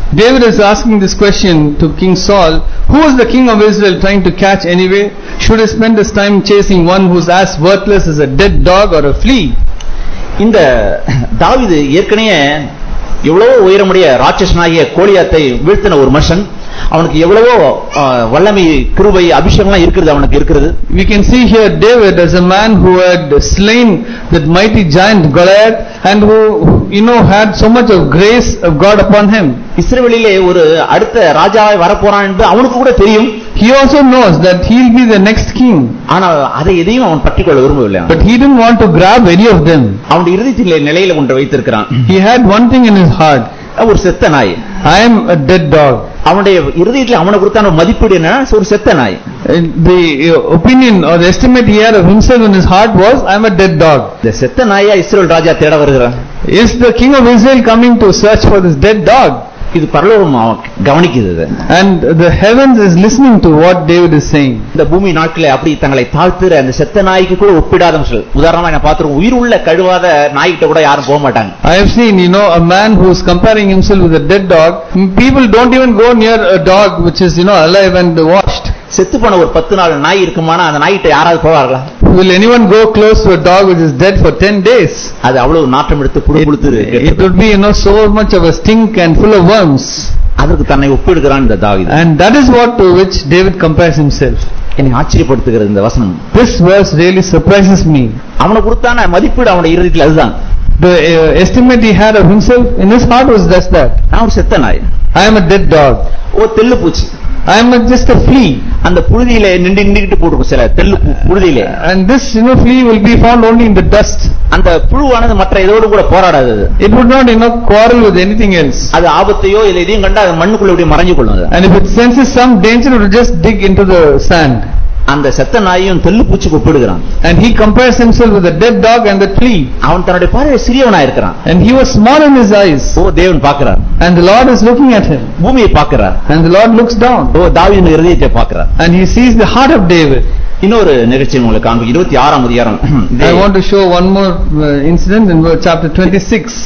[SPEAKER 2] David is asking this question to King Saul Who is the king of Israel trying to catch anyway? Should he spend his time chasing one who's as worthless as a dead dog or a flea?
[SPEAKER 1] இந்த தாவீது ஏற்கனவே எவ்வளவோ உயரமுடைய ராட்சசனாகிய கோலியாத்தை வீழ்த்தின ஒரு மனுஷன் அவனுக்கு எவ்வளவோ ஆ, வல்லமை கிருபை அபிஷேகம்லாம் இருக்கிறது அவனுக்கு இருக்கிறது
[SPEAKER 2] We can see here David as a man who had slain that mighty giant Goliath and who, you know, had so much of grace of God upon him.
[SPEAKER 1] இஸ்ரவேலிலே ஒரு அடுத்த ராஜாவாய் வரப்போறான் என்று அவனுக்கு கூட தெரியும்
[SPEAKER 2] He also knows that he'll be the next king,
[SPEAKER 1] ஆனால் அதை எதையும் அவன் பற்றிக்கொள்ள விரும்பவில்லை
[SPEAKER 2] but he didn't want to grab any of them.
[SPEAKER 1] அவனுடைய இறுதித்திலே நிலையில ஒன்றை வைத்திருக்கிறான்
[SPEAKER 2] He had one thing in his heart
[SPEAKER 1] ஒரு செத்த நாய்
[SPEAKER 2] I am a dead dog.
[SPEAKER 1] அவனுடைய இறுதியில் அவனை குறித்தான மதிப்பீடு என்ன ஒரு செத்த நாய்
[SPEAKER 2] And the uh, opinion or the estimate he had of himself in his heart was, I am a dead dog.
[SPEAKER 1] இந்த செத்த நாயா இஸ்ரேல் ராஜா தேட வருகிறான்
[SPEAKER 2] Is the king of Israel coming to search for this dead dog?
[SPEAKER 1] இது பரலோகம் அவன் கவனிக்குது இது.
[SPEAKER 2] And the heavens is listening to what David is saying.
[SPEAKER 1] இந்த பூமி நாட்களே அப்படி தங்களை தாழ்த்துற அந்த செத்த நாய்க்கு கூட ஒப்பிடாத மக்கள் உதாரணமா நான் பார்த்திருக்கோம் உயிர் உள்ள கழுவாத நாய்கிட்ட கூட யாரும் போக மாட்டாங்க
[SPEAKER 2] I have seen, you know, a man who is comparing himself with a dead dog. People don't even go near a dog which is, you know, alive and washed.
[SPEAKER 1] செத்து போன ஒரு பத்து நாள் நாய் இருக்குமானா அந்த நாய்கிட்ட யாராவது போவார்களா
[SPEAKER 2] Will anyone go close to a dog which is dead for 10 days?
[SPEAKER 1] அது அவ்வளவு நாற்றம் எடுத்து புடு புடுத்து
[SPEAKER 2] It would be, you know, so much of a stink and full of worms.
[SPEAKER 1] அதற்கு தன்னை ஒப்பிடுகிறான் இந்த தாவீது
[SPEAKER 2] And that is what to which David compares himself.
[SPEAKER 1] என்னை ஆச்சரியப்படுத்துகிறது இந்த வசனம்
[SPEAKER 2] This verse really surprises me.
[SPEAKER 1] அவனை கொடுத்தான மதிப்பீடு அவனுடைய இறுதியில் அதுதான்
[SPEAKER 2] The uh, estimate he had of himself in his heart was just that.
[SPEAKER 1] நான் ஒரு செத்த நாய்
[SPEAKER 2] I am a dead dog.
[SPEAKER 1] ஓ தெல்லு பூச்சி
[SPEAKER 2] I am a, just a flea.
[SPEAKER 1] அந்த புழுதியில நின்று நின்றுகிட்டு போட்டுருக்கும் சில தெல்லு பு- புழுதியிலே
[SPEAKER 2] And this, you know, flea will be found only in the dust.
[SPEAKER 1] அந்த புழுவானது மற்ற இதோடு கூட போராடாது அது.
[SPEAKER 2] It would not, you know, quarrel with anything else.
[SPEAKER 1] அது ஆபத்தையோ இல்லை எதையும் கண்டா அது மண்ணுக்குள்ள இப்படி மறைஞ்சு கொள்ளும் அது.
[SPEAKER 2] And if it senses some danger, it will just dig into the sand.
[SPEAKER 1] அந்த செத்த நாயையும் தெல்லு பூச்சிக்கு ஒப்பிடுகிறான்
[SPEAKER 2] And he compares himself with a dead dog and the flea.
[SPEAKER 1] அவன் தன்னுடைய பார்வையில் சிறியவனா இருக்கிறான்
[SPEAKER 2] And he was small in his eyes.
[SPEAKER 1] ஓ தேவன் பார்க்கிறார்
[SPEAKER 2] And the Lord is looking at him.
[SPEAKER 1] பூமியை பார்க்கிறார்
[SPEAKER 2] And the Lord looks down.
[SPEAKER 1] ஓ தாவீதின் இருதயத்தை பார்க்கிறார்
[SPEAKER 2] And he sees the heart of David.
[SPEAKER 1] இன்னொரு நிகழ்ச்சி உங்களுக்கு காண்பு இருபத்தி ஆறாம் அதிகாரம்
[SPEAKER 2] I want to show one more uh, incident in verse- chapter 26.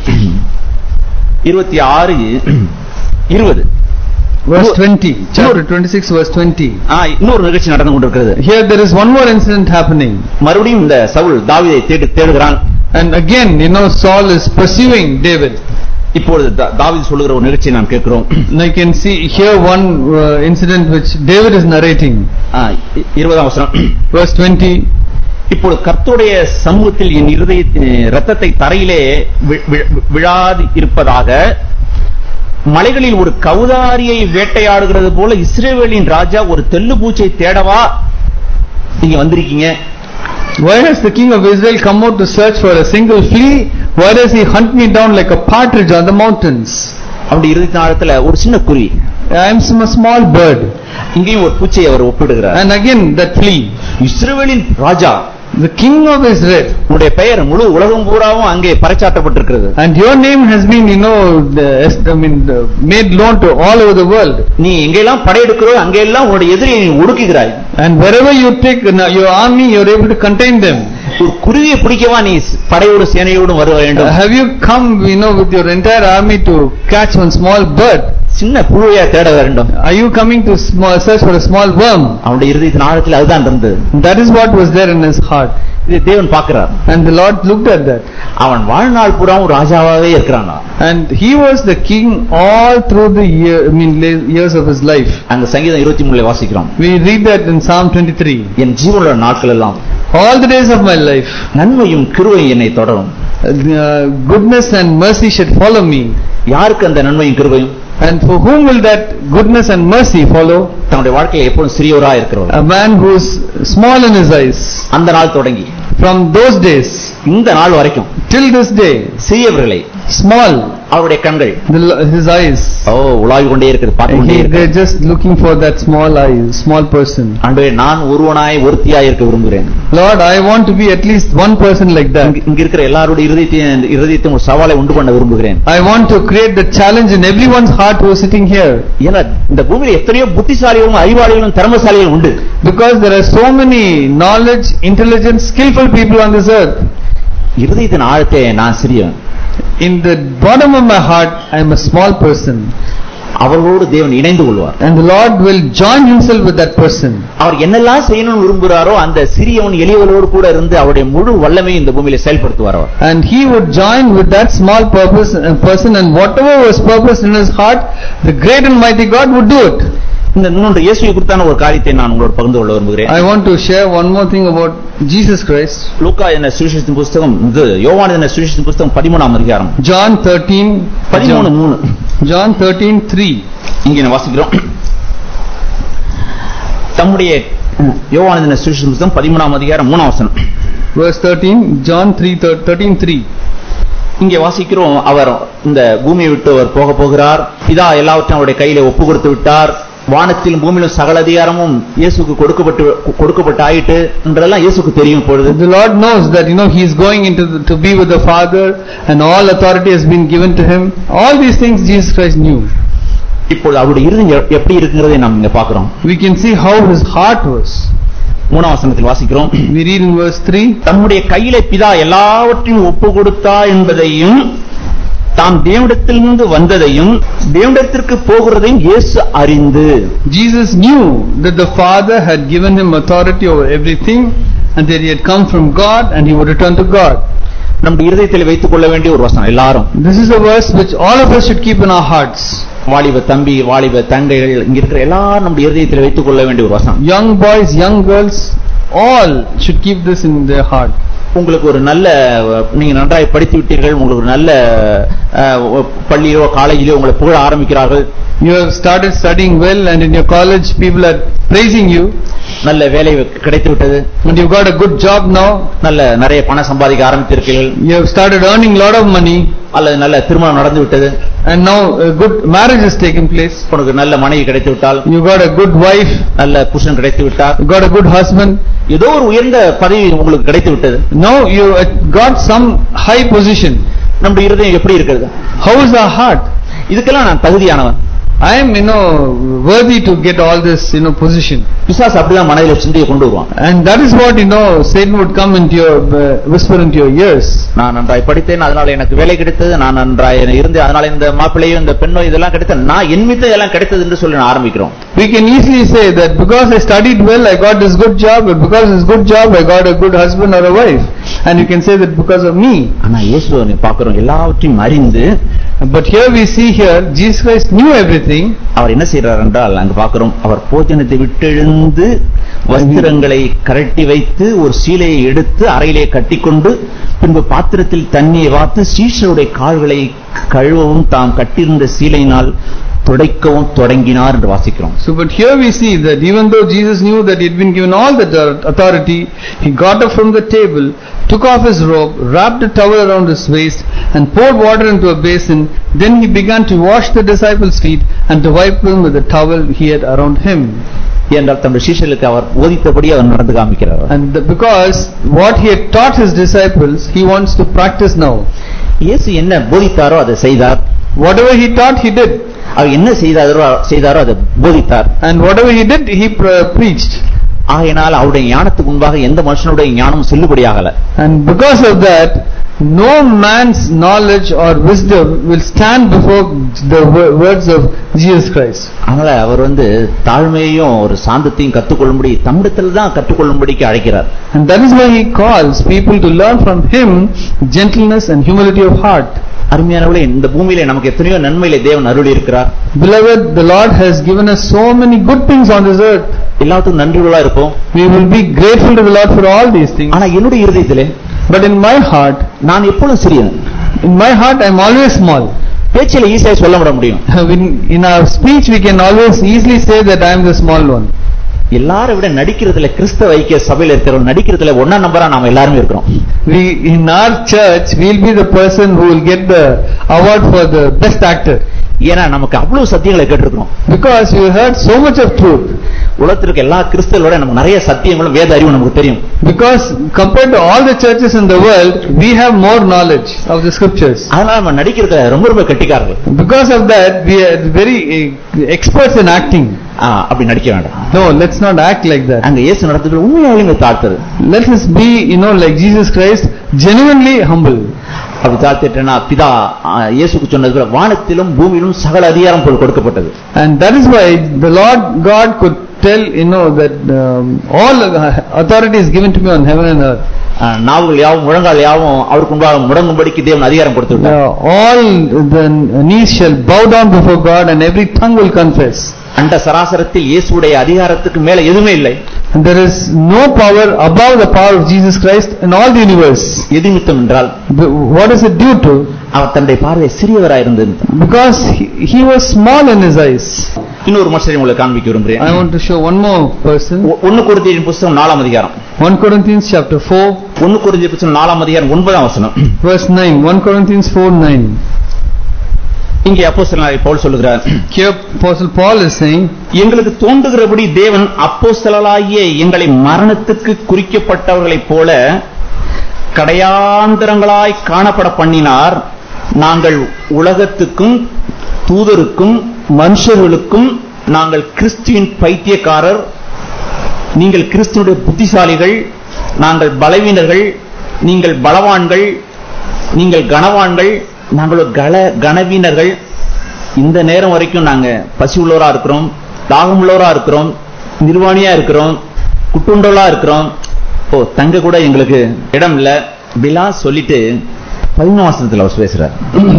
[SPEAKER 1] இருபத்தி ஆறு இருபது
[SPEAKER 2] Verse
[SPEAKER 1] No.
[SPEAKER 2] 20. Chapter 26 verse 20.
[SPEAKER 1] ஆ, இன்னொரு நிகழ்ச்சி நடந்து கொண்டிருக்கிறது
[SPEAKER 2] Here there is one more incident happening.
[SPEAKER 1] மறுபடியும் இந்த சவுல் தாவீதை தேடி தேடுகிறான்
[SPEAKER 2] And again, you know, Saul is pursuing David.
[SPEAKER 1] இப்பொழுது தா- தாவீது சொல்லுகிற ஒரு நிகழ்ச்சியை நாம் கேட்கிறோம்
[SPEAKER 2] And I can see here one uh, incident which David is narrating.
[SPEAKER 1] ஆ, இ- இருபதாம் வசனம்
[SPEAKER 2] Verse 20.
[SPEAKER 1] இப்பொழுது கர்த்தருடைய சமூகத்தில் என் இருதய ரத்தத்தை தரையிலே வி- வி- விழாது இருப்பதாக மலைகளில் ஒரு கௌதாரியை வேட்டையாடுகிறது போல இஸ்ரேவேலின் ராஜா ஒரு தெல்லு பூச்சை தேடவா நீங்க வந்திருக்கீங்க
[SPEAKER 2] Why has the king of Israel come out to search for a single flea? Why does he hunt me down like a partridge on the mountains?
[SPEAKER 1] அப்படி இருபத்தி நாலத்துல ஒரு சின்ன குருவி
[SPEAKER 2] I am some- a small bird.
[SPEAKER 1] இங்கேயும் ஒரு பூச்சையை அவர் ஒப்பிடுகிறார்
[SPEAKER 2] And again that flea.
[SPEAKER 1] இஸ்ரேவேலின் ராஜா
[SPEAKER 2] The king of Israel.
[SPEAKER 1] உன்னுடைய பெயர் முழு உலகம் பூராவும் அங்கே பறைச்சாற்றப்பட்டிருக்கிறது
[SPEAKER 2] And your name has been, you know, the, I mean, the, made known to all over the world.
[SPEAKER 1] நீ எங்கெல்லாம் படையெடுக்கிறோ அங்கெல்லாம் உன்னுடைய எதிரியை நீ ஒடுக்குகிறாய்
[SPEAKER 2] And wherever you take uh, your army, you are able to contain them.
[SPEAKER 1] ஒரு குருவியை பிடிக்கவா நீ படையோடு சேனையோடும் வர
[SPEAKER 2] Uh,
[SPEAKER 1] வேண்டும்
[SPEAKER 2] have you come, you know, with your entire army to catch one small bird?
[SPEAKER 1] சின்ன புழுவையா தேட வேண்டும்
[SPEAKER 2] Are you coming to small, search for a small worm?
[SPEAKER 1] அவனுடைய இருதயத்தின் ஆழத்தில் அதுதான் இருந்தது
[SPEAKER 2] That is what was there in his heart.
[SPEAKER 1] இது தேவன் பார்க்கிறார்
[SPEAKER 2] And the Lord looked at that.
[SPEAKER 1] அவன் வாழ்நாள் பூராவும் ராஜாவாவே இருக்கிறானா
[SPEAKER 2] And he was the king all through the year, I mean, la- years of his life.
[SPEAKER 1] அங்க சங்கீதம் இருபத்தி மூணுல வாசிக்கிறோம்
[SPEAKER 2] We read that in Psalm 23.
[SPEAKER 1] என் ஜீவனுள்ள நாட்கள் எல்லாம்
[SPEAKER 2] All the days of my life,
[SPEAKER 1] நன்மையும் கிருவையும் என்னை தொடரும்
[SPEAKER 2] uh, goodness and mercy should follow me.
[SPEAKER 1] யாருக்கு அந்த நன்மையும் கிருபையும்
[SPEAKER 2] And for whom will that goodness and mercy follow?
[SPEAKER 1] தன்னுடைய வாழ்க்கையில் எப்பொழுதும் சிறியவரா இருக்கிறவர்
[SPEAKER 2] A man who is small in his eyes.
[SPEAKER 1] அந்த நாள் தொடங்கி
[SPEAKER 2] From those days
[SPEAKER 1] இந்த நாள் வரைக்கும்
[SPEAKER 2] till this day,
[SPEAKER 1] சிறியவர்களை
[SPEAKER 2] small,
[SPEAKER 1] அவருடைய கண்கள்
[SPEAKER 2] the, his eyes.
[SPEAKER 1] ஓ உலாவி கொண்டே இருக்குது பார்த்து
[SPEAKER 2] And
[SPEAKER 1] கொண்டே
[SPEAKER 2] he,
[SPEAKER 1] இருக்கு
[SPEAKER 2] they're just looking for that small eye, small person.
[SPEAKER 1] ஆண்டவரே நான் ஒருவனாய் ஒருத்தியாய் இருக்க விரும்புகிறேன்
[SPEAKER 2] Lord, I want to be at least one person like that.
[SPEAKER 1] இங்க- இங்க இருக்கிற எல்லாருடைய இருதயத்தையும் இருதயத்தையும் ஒரு சவாலை உண்டு பண்ண விரும்புகிறேன்
[SPEAKER 2] I want to create the challenge in everyone's heart who is sitting here.
[SPEAKER 1] ஏன்னா இந்த பூமியில எத்தனையோ புத்திசாலிகளும் அறிவாளிகளும் திறமசாலிகளும் உண்டு
[SPEAKER 2] Because there are so many knowledge, intelligent, skillful people on this earth.
[SPEAKER 1] இருதயத்தின் ஆழத்தை நான் சிறியவன்
[SPEAKER 2] In the bottom of my heart, I am a small person.
[SPEAKER 1] அவர்களோடு தேவன் இணைந்து கொள்வார்
[SPEAKER 2] and the Lord will join himself with that person.
[SPEAKER 1] அவர் என்னெல்லாம் செய்யணும்னு விரும்புகிறாரோ அந்த சிறியவன் எளியவளோடு கூட இருந்து அவருடைய முழு வல்லமையை இந்த பூமியில செயல்படுத்துவார் அவர்
[SPEAKER 2] And he would join with that small purpose uh, person and whatever was purpose in his heart, the great and mighty God would do it.
[SPEAKER 1] இந்த இன்னொன்று இயேசுவை குறித்தான ஒரு காரியத்தை நான் உங்களோட பகிர்ந்து கொள்ள விரும்புகிறேன்
[SPEAKER 2] I want to share one more thing about Jesus Christ.
[SPEAKER 1] லூக்கா என்ன சுவிசேஷத்தின் புஸ்தகம் இது யோவான் என்ன சுவிசேஷத்தின் புஸ்தகம் பதிமூணாம் அதிகாரம்
[SPEAKER 2] John 13,
[SPEAKER 1] பதிமூணு
[SPEAKER 2] John,
[SPEAKER 1] மூணு
[SPEAKER 2] John 13, 3.
[SPEAKER 1] இங்கே நான் வாசிக்கிறோம் தம்முடைய யோவான் என்ன சுவிசேஷத்தின் புஸ்தகம் பதிமூணாம் அதிகாரம் மூணாம் வசனம்
[SPEAKER 2] Verse 13, John 3, thir- 13, 3.
[SPEAKER 1] இங்கே வாசிக்கிறோம் அவர் இந்த பூமியை விட்டு அவர் போக போகிறார் இதா எல்லாவற்றையும் அவருடைய கையில ஒப்பு கொடுத்து விட்டார் வானத்திலும் பூமியிலும் சகல அதிகாரமும் இயேசுக்கு கொடுக்கப்பட்டு கொடுக்கப்பட்டு ஆயிட்டு என்றெல்லாம் இயேசுக்கு தெரியும் இப்பொழுது
[SPEAKER 2] The Lord knows that, you know, He is going into the, to be with the Father and all authority has been given to Him. All these things Jesus Christ knew.
[SPEAKER 1] இப்பொழுது அவருடைய இறுதி எ- எப்படி இருக்குங்கிறதை நாம் இங்க பார்க்கிறோம்
[SPEAKER 2] We can see how His heart was.
[SPEAKER 1] மூணாம் வசனத்தில் வாசிக்கிறோம்
[SPEAKER 2] We read in verse 3,
[SPEAKER 1] தம்முடைய கையிலே பிதா எல்லாவற்றையும் ஒப்பு கொடுத்தா என்பதையும் தாம் தேவனிடத்திலிருந்து வந்ததையும் தேவனிடத்திற்கு போகிறதையும் இயேசு அறிந்து
[SPEAKER 2] Jesus knew that the Father had given Him authority over everything and that He had come from God and He would return to God.
[SPEAKER 1] நம்முடைய இருதயத்தில் வைத்துக் கொள்ள வேண்டிய ஒரு வசனம் எல்லாரும்
[SPEAKER 2] This is a verse which all of us should keep in our hearts.
[SPEAKER 1] வாலிப தம்பி வாலிப தங்கைகள் இங்க இருக்கிற எல்லாரும் நம்முடைய இருதயத்தில் வைத்துக் கொள்ள வேண்டிய ஒரு வசனம்
[SPEAKER 2] Young boys, young girls, all should keep this in their heart.
[SPEAKER 1] உங்களுக்கு ஒரு நல்ல அஹ், நீங்க நன்றாய் படித்து விட்டீர்கள் உங்களுக்கு ஒரு நல்ல அஹ், பள்ளியிலோ காலேஜிலோ உங்களை புகழ ஆரம்பிக்கிறார்கள்
[SPEAKER 2] You have started studying well and in your college people are praising you
[SPEAKER 1] நல்ல வேலை கிடைத்து விட்டது
[SPEAKER 2] and you've got a good job now.
[SPEAKER 1] நல்ல நிறைய பணம் சம்பாதிக்க ஆரம்பித்திருக்கிறீர்கள்
[SPEAKER 2] You have started earning a lot of money
[SPEAKER 1] அல்லது நல்ல திருமணம் நடந்து விட்டது
[SPEAKER 2] and now a good marriage has taken place.
[SPEAKER 1] உனக்கு நல்ல மனைவி கிடைத்து விட்டால்
[SPEAKER 2] You got a good wife,
[SPEAKER 1] நல்ல புருஷன் கிடைத்து விட்டார்
[SPEAKER 2] you got a good husband.
[SPEAKER 1] ஏதோ ஒரு உயர்ந்த பதவி உங்களுக்கு கிடைத்து விட்டது
[SPEAKER 2] Now you have got some high position.
[SPEAKER 1] நம்முடைய இருதயம் எப்படி இருக்கிறது
[SPEAKER 2] How is our heart?
[SPEAKER 1] இதுக்கெல்லாம் நான் தகுதியானவன்
[SPEAKER 2] I am, you know, worthy to get all this, you know, position.
[SPEAKER 1] பிசாசு அப்படிதான் மனதில சிந்தையை கொண்டு வருவான்
[SPEAKER 2] And that is what, you know, Satan would come into your, uh, whisper into your ears.
[SPEAKER 1] நான் நன்றாய் படித்தேன் அதனால எனக்கு வேலை கிடைத்தது நான் நன்றாய் இருந்தேன் அதனால இந்த மாப்பிள்ளையும் இந்த பெண்ணோ இதெல்லாம் கிடைத்தது நான் என் மீது இதெல்லாம் கிடைத்தது என்று சொல்லி நான் ஆரம்பிக்கிறோம்
[SPEAKER 2] We can easily say that because I studied well, I got this good job, but because of this good job, I got a good husband or a wife. And you can say that because of me.
[SPEAKER 1] ஆனா இயேசுவை பார்க்கிறோம் எல்லாவற்றையும் அறிந்து
[SPEAKER 2] But here we see here, Jesus Christ knew everything.
[SPEAKER 1] அவர் என்ன செய்றார் என்றால் அங்க பார்க்கிறோம் அவர் போஜனத்தை விட்டெழுந்து வஸ்திரங்களை கரட்டி வைத்து ஒரு சீலையை எடுத்து அறையிலே கட்டிக்கொண்டு பின்பு பாத்திரத்தில் தண்ணியை வார்த்து சீஷருடைய கால்களை கழுவவும் தாம் கட்டியிருந்த சீலையினால் துடைக்கவும் தொடங்கினார் என்று வாசிக்கிறோம்
[SPEAKER 2] So, but here we see that even though Jesus knew that he had been given all the authority, he got up from the table, took off his robe, wrapped a towel around his waist, and poured water into a basin. Then he began to wash the disciples' feet and to wipe them with the towel he had around him.
[SPEAKER 1] என்றால் தம்முடைய சீஷர்களுக்கு அவர் போதித்தபடி அவர் நடந்து காமிக்கிறார்
[SPEAKER 2] And the, because what he had taught his disciples, he wants to practice now.
[SPEAKER 1] இயேசு என்ன போதித்தாரோ அதை செய்தார்
[SPEAKER 2] Whatever he taught, he did.
[SPEAKER 1] அவர் என்ன செய்தாரோ செய்தாரோ அதை போதித்தார்
[SPEAKER 2] And whatever he did, he pre- preached.
[SPEAKER 1] ஆகையினால் அவருடைய ஞானத்துக்கு முன்பாக எந்த மனுஷனுடைய ஞானமும் செல்லுபடியாகல
[SPEAKER 2] And because of that, no man's knowledge or wisdom will stand before the wo- words of Jesus Christ.
[SPEAKER 1] அதனால அவர் வந்து தாழ்மையையும் ஒரு சாந்தத்தையும் கற்றுக்கொள்ளும்படி தம்மிடத்தில் தான் கற்றுக்கொள்ளும்படிக்கு அழைக்கிறார்
[SPEAKER 2] And that is why he calls people to learn from him gentleness and humility of heart.
[SPEAKER 1] அருமையானவர்களே இந்த பூமியிலே நமக்கு எத்தனையோ நன்மையிலே தேவன் அருளி இருக்கிறார்
[SPEAKER 2] Beloved, the Lord has given us so many good things on this earth.
[SPEAKER 1] எல்லாத்துக்கும் நன்றிகளா இருப்போம்
[SPEAKER 2] We will be grateful to the Lord for all these things.
[SPEAKER 1] ஆனா என்னுடைய இருதயத்திலே
[SPEAKER 2] But in my heart,
[SPEAKER 1] நான் எப்பொழுதும் சிறியன்
[SPEAKER 2] in my heart I am always small.
[SPEAKER 1] பேச்சில ஈஸியா சொல்ல விட முடியும்
[SPEAKER 2] In, in our speech we can always easily say that I am the small one.
[SPEAKER 1] எல்லாரை விட நடிக்கிறதுல கிறிஸ்தவ ஐக்கிய சபையில இருக்கிறவங்க நடிக்கிறதுல ஒன்னா நம்பரா நாம எல்லாருமே இருக்கிறோம்
[SPEAKER 2] We in our church we'll be the person who will get the award for the best actor
[SPEAKER 1] ஏன்னா நமக்கு அவ்வளவு சத்தியங்களை கேட்டிருக்கிறோம்
[SPEAKER 2] because you heard so much of truth.
[SPEAKER 1] உலகத்திற்கு எல்லா கிறிஸ்தவர்களோட நமக்கு நிறைய சத்தியங்களும் வேத அறிவும் நமக்கு தெரியும்
[SPEAKER 2] Because compared to all the churches in the world, we have more knowledge of the scriptures.
[SPEAKER 1] அதனால நம்ம நடிக்கிறதுல ரொம்ப ரொம்ப கெட்டிக்காரர்கள்
[SPEAKER 2] Because of that, we are very uh, experts in acting.
[SPEAKER 1] ஆ, அப்படி நடிக்க வேண்டாம்
[SPEAKER 2] No, let's not act like that.
[SPEAKER 1] அங்க இயேசு நடத்துகிற உண்மையாலுமே தாழ்த்தது
[SPEAKER 2] Let us be, you know, like Jesus Christ, genuinely humble.
[SPEAKER 1] அப்படி தாழ்த்திட்டேன்னா பிதா ஆ, இயேசுக்கு சொன்னது போல, வானத்திலும் பூமியிலும் சகல அதிகாரம் போல் கொடுக்கப்பட்டது
[SPEAKER 2] And that is why the Lord God could tell, you know, that um, all authority is given to me on heaven and earth.
[SPEAKER 1] ஆ, நாவுகள் யாவும் முழங்கால் யாவும் அவருக்கு முன்பாக முடங்கும்படிக்கு தேவன் அதிகாரம் கொடுத்து விட்டார்
[SPEAKER 2] Uh, all the knees shall bow down before God and every tongue will confess.
[SPEAKER 1] அண்ட சராசரத்தில் இயேசுடைய அதிகாரத்துக்கு மேல எதுவுமே இல்லை
[SPEAKER 2] And there is no power above the power of Jesus Christ in all the universe.
[SPEAKER 1] எது நிமித்தம் என்றால்
[SPEAKER 2] But What is it due to?
[SPEAKER 1] அவர் தன்னுடைய பார்வை சிறியவராயிருந்தது
[SPEAKER 2] Because he, he was small in his eyes.
[SPEAKER 1] இன்னொரு மனுஷரை உங்களுக்கு காண்பிக்க விரும்புகிறேன்
[SPEAKER 2] I want to show one more person.
[SPEAKER 1] ஒ- ஒன்னு குருந்தியின் புஸ்தகம் நாலாம் அதிகாரம்
[SPEAKER 2] 1 Corinthians chapter 4,
[SPEAKER 1] ஒன்னு குருந்திய புஸ்தகம் நாலாம் அதிகாரம் ஒன்பதாம் வசனம்
[SPEAKER 2] verse 9. 1 Corinthians 4 9.
[SPEAKER 1] இங்கே அப்போஸ்தலனாகிய பவுல் சொல்லுகிறார்
[SPEAKER 2] Here Apostle Paul is saying,
[SPEAKER 1] எங்களுக்கு தோன்றுகிறபடி தேவன் அப்போஸ்தலராகிய எங்களை மரணத்துக்கு குறிக்கப்பட்டவர்களைப் போல கடையாந்தரங்களாய் காணப்பட பண்ணினார் நாங்கள் உலகத்துக்கும் தூதருக்கும் மனுஷர்களுக்கும் நாங்கள் கிறிஸ்துவின் பைத்தியக்காரர் நீங்கள் கிறிஸ்துவுடைய புத்திசாலிகள் நாங்கள் பலவீனர்கள் நீங்கள் பலவான்கள் நீங்கள் கனவான்கள் நாங்கள் ஒரு கல கனவீனர்கள் இந்த நேரம் வரைக்கும் நாங்க பசி உள்ளவரா இருக்கிறோம் தாகம் உள்ளவரா இருக்கிறோம் நிர்வாணியா இருக்கிறோம் குட்டுண்டோலா இருக்கிறோம் ஓ தங்க கூட எங்களுக்கு இடம் இல்ல இப்படிலாம் சொல்லிட்டு பதினொன்றாம் வசனத்துல அவர் பேசுறார்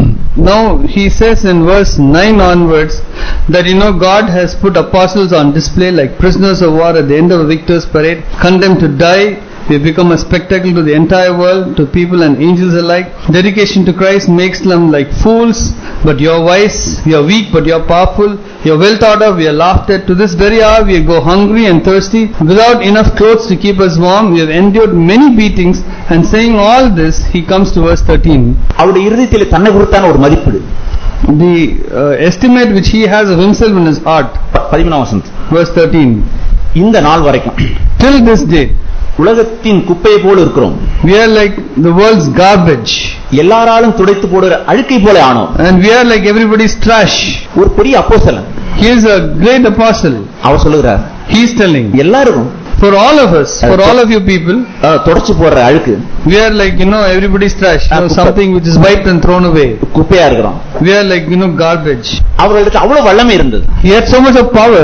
[SPEAKER 2] now he says in verse 9 onwards that you know God has put apostles on display like prisoners of war at the end of a victor's parade, condemned to die. They become a spectacle to the entire world, to people and angels alike. Dedication to Christ makes them like fools, but you're wise, you're weak, but you're powerful, you're well thought of, we are laughed at. To this very hour we go hungry and thirsty, without enough clothes to keep us warm. We have endured many beatings, and saying all this, he comes to verse 13.
[SPEAKER 1] அவருடைய இருதயத்தில் தன்னை குறித்தான ஒரு மதிப்பீடு
[SPEAKER 2] The uh, estimate which he has of himself in his heart,
[SPEAKER 1] ப- பதிமூணாம் வசனம்
[SPEAKER 2] verse 13.
[SPEAKER 1] இந்த நாள் வரைக்கும்
[SPEAKER 2] Till this day,
[SPEAKER 1] உலகத்தின் குப்பையை போல இருக்கிறோம்
[SPEAKER 2] we are like the world's garbage,
[SPEAKER 1] எல்லாராலும் துடைத்து போடுகிற அழுக்கை போல ஆனோம்
[SPEAKER 2] and we are like everybody's trash.
[SPEAKER 1] ஒரு பெரிய அப்போஸ்தலன்
[SPEAKER 2] He is a great apostle.
[SPEAKER 1] அவர் சொல்லுகிறார்
[SPEAKER 2] He is telling,
[SPEAKER 1] எல்லாருக்கும்
[SPEAKER 2] for all of us, for all of you people,
[SPEAKER 1] அஹ், தொடச்சு போடுற அழுக்கு
[SPEAKER 2] we are like, you know, everybody's trash, you know, something which is wiped and thrown away.
[SPEAKER 1] குப்பையா இருக்கிறோம்
[SPEAKER 2] We are like, you know, garbage.
[SPEAKER 1] அவர்களுக்கு அவ்வளவு வல்லமை இருந்தது
[SPEAKER 2] He had so much of power,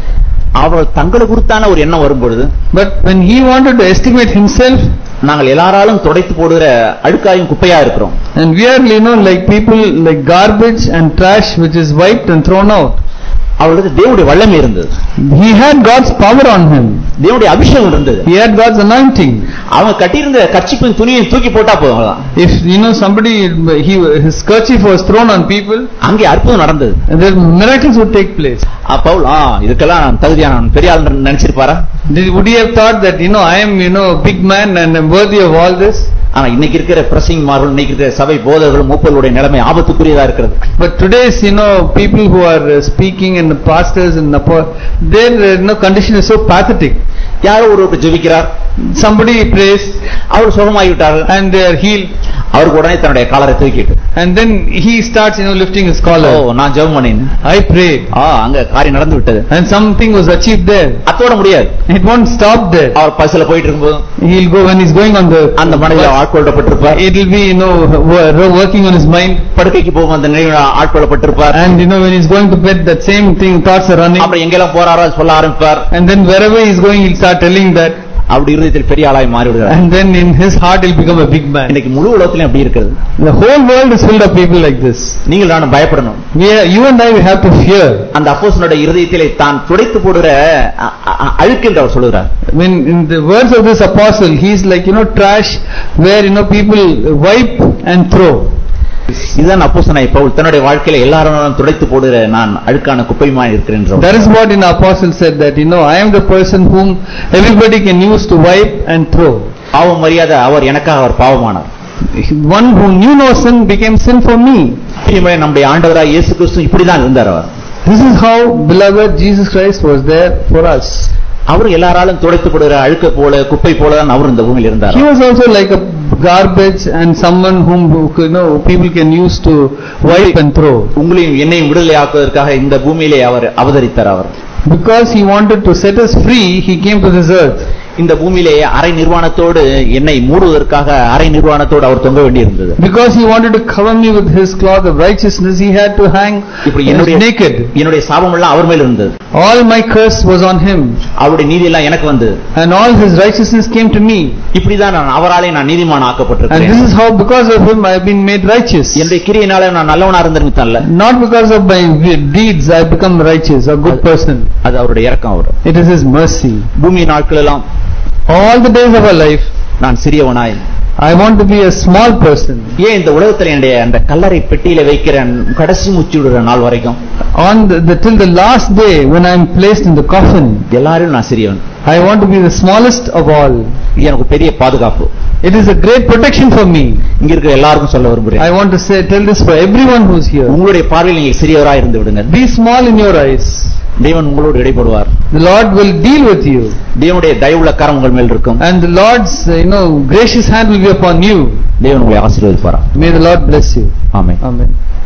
[SPEAKER 1] அவர் தங்களை குறித்தான ஒரு எண்ணம் வரும்பொழுது
[SPEAKER 2] but when he wanted to estimate himself,
[SPEAKER 1] நாங்கள் எல்லாராலும் துடைத்து போடுகிற அழுக்காயும் குப்பையா இருக்கிறோம்
[SPEAKER 2] and we are, you know, like people, like garbage and trash which is wiped and thrown out.
[SPEAKER 1] அவர்களுக்கு தேவனுடைய வல்லமை இருந்தது
[SPEAKER 2] He had God's power on him.
[SPEAKER 1] தேவனுடைய அபிஷேகம் இருந்தது
[SPEAKER 2] He had God's anointing.
[SPEAKER 1] அவங்க கட்டியிருந்த கட்சிப்பின் துணியை தூக்கி போட்டா போதும் அவ்வளவுதான்.
[SPEAKER 2] If you know somebody, he, his kerchief was thrown on people,
[SPEAKER 1] அங்கே அற்புதம் நடந்தது
[SPEAKER 2] and then miracles would take place.
[SPEAKER 1] ஆ, பவுல் ஆ இதுக்கெல்லாம் நான் தகுதியான பெரிய ஆள் நினைச்சிருப்பாரா
[SPEAKER 2] Did, would he have thought that you know I am you know a big man and I'm worthy of all this?
[SPEAKER 1] ஆனா இன்னைக்கு இருக்கிற பிரசிங் மார்கள் இன்னைக்கு இருக்கிற சபை போதர்கள் மூப்பர்களுடைய நிலைமை ஆபத்துக்குரியதா இருக்கிறது
[SPEAKER 2] But today's you know people who are uh, speaking and the pastors and the po- their uh, you know condition is so pathetic.
[SPEAKER 1] யாரோ ஒரு ஜெபிக்கிறார்
[SPEAKER 2] Somebody prays
[SPEAKER 1] our சுகமாகிவிட்டார்
[SPEAKER 2] and they are healed,
[SPEAKER 1] அவருக்கு உடனே தன்னுடைய காலரை தூக்கிட்டு
[SPEAKER 2] and then he starts you know lifting his
[SPEAKER 1] O
[SPEAKER 2] collar.
[SPEAKER 1] நான் ஜெபம் பண்ணேன்
[SPEAKER 2] I prayed,
[SPEAKER 1] ஆ அங்க காரியம் நடந்து விட்டது
[SPEAKER 2] and something was achieved there.
[SPEAKER 1] அத்தோட முடியாது
[SPEAKER 2] It won't stop there.
[SPEAKER 1] அவர் பஸ்ல போயிட்டு இருக்கும்போது
[SPEAKER 2] He'll go when he's going on the
[SPEAKER 1] அந்த மனைவியில் ஆட்கொள்ளப்பட்டிருப்பார்
[SPEAKER 2] it will be you know wo- working on his mind
[SPEAKER 1] படுக்கைக்கு போகும் அந்த நினைவில் ஆட்கொள்ளப்பட்டிருப்பார்
[SPEAKER 2] and you know when he's going to bed that same thing thoughts are running
[SPEAKER 1] அப்புறம் எங்கெல்லாம் போறாரோ சொல்ல ஆரம்பிப்பார்
[SPEAKER 2] and then wherever he's going he'll start telling that
[SPEAKER 1] அப்படி இருதயத்தில் பெரிய ஆளாய் மாறி விடுகிறார்
[SPEAKER 2] and then in his heart he'll become a big man
[SPEAKER 1] இன்னைக்கு முழு உலகத்திலும் அப்படி இருக்கிறது
[SPEAKER 2] the whole world is filled of people like this
[SPEAKER 1] நீங்கள் நானும் பயப்படணும்
[SPEAKER 2] we are, you and I we have to fear
[SPEAKER 1] அந்த அப்போஸ்தலனுடைய இருதயத்திலே தான் துடைத்து போடுகிற அ- அ- அழுக்கு என்று அவர் சொல்லுகிறார்
[SPEAKER 2] when in the words of this apostle he's like you know trash where you know people wipe and throw
[SPEAKER 1] இதுதான் அப்போஸ்தலனாய் பவுல் தன்னுடைய வாழ்க்கையில எல்லாரும் துடைத்து போடுகிற நான் அழுக்கான குப்பையுமா இருக்கிறேன் என்று
[SPEAKER 2] that is what in apostle said that you know I am the person whom everybody can use to wipe and throw
[SPEAKER 1] பாவம் மரியாதை அவர் எனக்காக அவர் பாவமானார்
[SPEAKER 2] one who knew no sin became sin for me
[SPEAKER 1] பிரியமானவர்களே, நம்முடைய ஆண்டவராய் இயேசு கிறிஸ்து இப்படிதான் இருந்தார் அவர்
[SPEAKER 2] this is how beloved Jesus Christ was there for us
[SPEAKER 1] அவர் எல்லாராலும் துடைத்து போடுகிற அழுக்க போல குப்பை போல தான் அவர் இந்த பூமியில் இருந்தார்
[SPEAKER 2] He was also like a garbage and someone whom you know people can use to wipe and throw.
[SPEAKER 1] உங்களையும் என்னையும் விடுதலை ஆக்குவதற்காக இந்த பூமியிலே அவர் அவதரித்தார் அவர்
[SPEAKER 2] Because he wanted to set us free, he came to this earth.
[SPEAKER 1] இந்த பூமியிலே அரை நிர்வாணத்தோடு என்னை மூடுவதற்காக அரை நிர்வாணத்தோடு அவர் தொங்க வேண்டியிருந்தது
[SPEAKER 2] Because he wanted to cover me with his cloth of righteousness, he had to hang
[SPEAKER 1] இப்படி
[SPEAKER 2] he was
[SPEAKER 1] என்னுடைய
[SPEAKER 2] naked.
[SPEAKER 1] என்னுடைய சாபம் எல்லாம் அவர் மேல் இருந்தது
[SPEAKER 2] All my curse was on him,
[SPEAKER 1] அவருடைய நீதி எல்லாம் எனக்கு வந்து
[SPEAKER 2] and all his righteousness came to me.
[SPEAKER 1] இப்படிதான் நான் அவராலே நான் நீதிமான்
[SPEAKER 2] And this
[SPEAKER 1] ஆக்கப்பட்டிருக்கிறேன்
[SPEAKER 2] is how, because of him, I have been made righteous.
[SPEAKER 1] என்னுடைய கிரியினால நான் நல்லவனா இருந்திருந்தல்ல
[SPEAKER 2] Not because of my deeds, I become righteous, a good person.
[SPEAKER 1] அது அவருடைய இறக்கம் அவர்
[SPEAKER 2] It is his mercy.
[SPEAKER 1] பூமி நாட்கள் எல்லாம்
[SPEAKER 2] All the days of our life,
[SPEAKER 1] நான் சிறியவனாய்
[SPEAKER 2] I want to be a small person.
[SPEAKER 1] ஏன் இந்த உலகத்துல என்னுடைய அந்த கல்லறை பெட்டியில வைக்கிற கடைசி மூச்சு விடுற நாள் வரைக்கும்
[SPEAKER 2] On the, the till the last day when I am placed in the coffin,
[SPEAKER 1] எல்லாரும் நான் சிறியவன்
[SPEAKER 2] I want to be the smallest of all.
[SPEAKER 1] இது எனக்கு பெரிய பாதுகாப்பு
[SPEAKER 2] It is a great protection for me.
[SPEAKER 1] இங்க இருக்கிற எல்லாருக்கும் சொல்ல விரும்புகிறேன்
[SPEAKER 2] I want to say, tell this for everyone who's here.
[SPEAKER 1] உங்களுடைய பார்வையில் நீங்கள் சிறியவராய் இருந்து விடுங்க
[SPEAKER 2] Be small in your eyes.
[SPEAKER 1] தேவன் உங்களோடு இடைப்படுவார்
[SPEAKER 2] The Lord will deal with you.
[SPEAKER 1] தேவனுடைய தயவுள்ள கரம் உங்கள் மேல் இருக்கும்
[SPEAKER 2] And the Lord's, uh, you know, gracious hand will be upon you.
[SPEAKER 1] தேவன் உங்களை ஆசீர்வதிப்பாரா
[SPEAKER 2] May the Lord bless you.
[SPEAKER 1] Amen
[SPEAKER 2] Amen.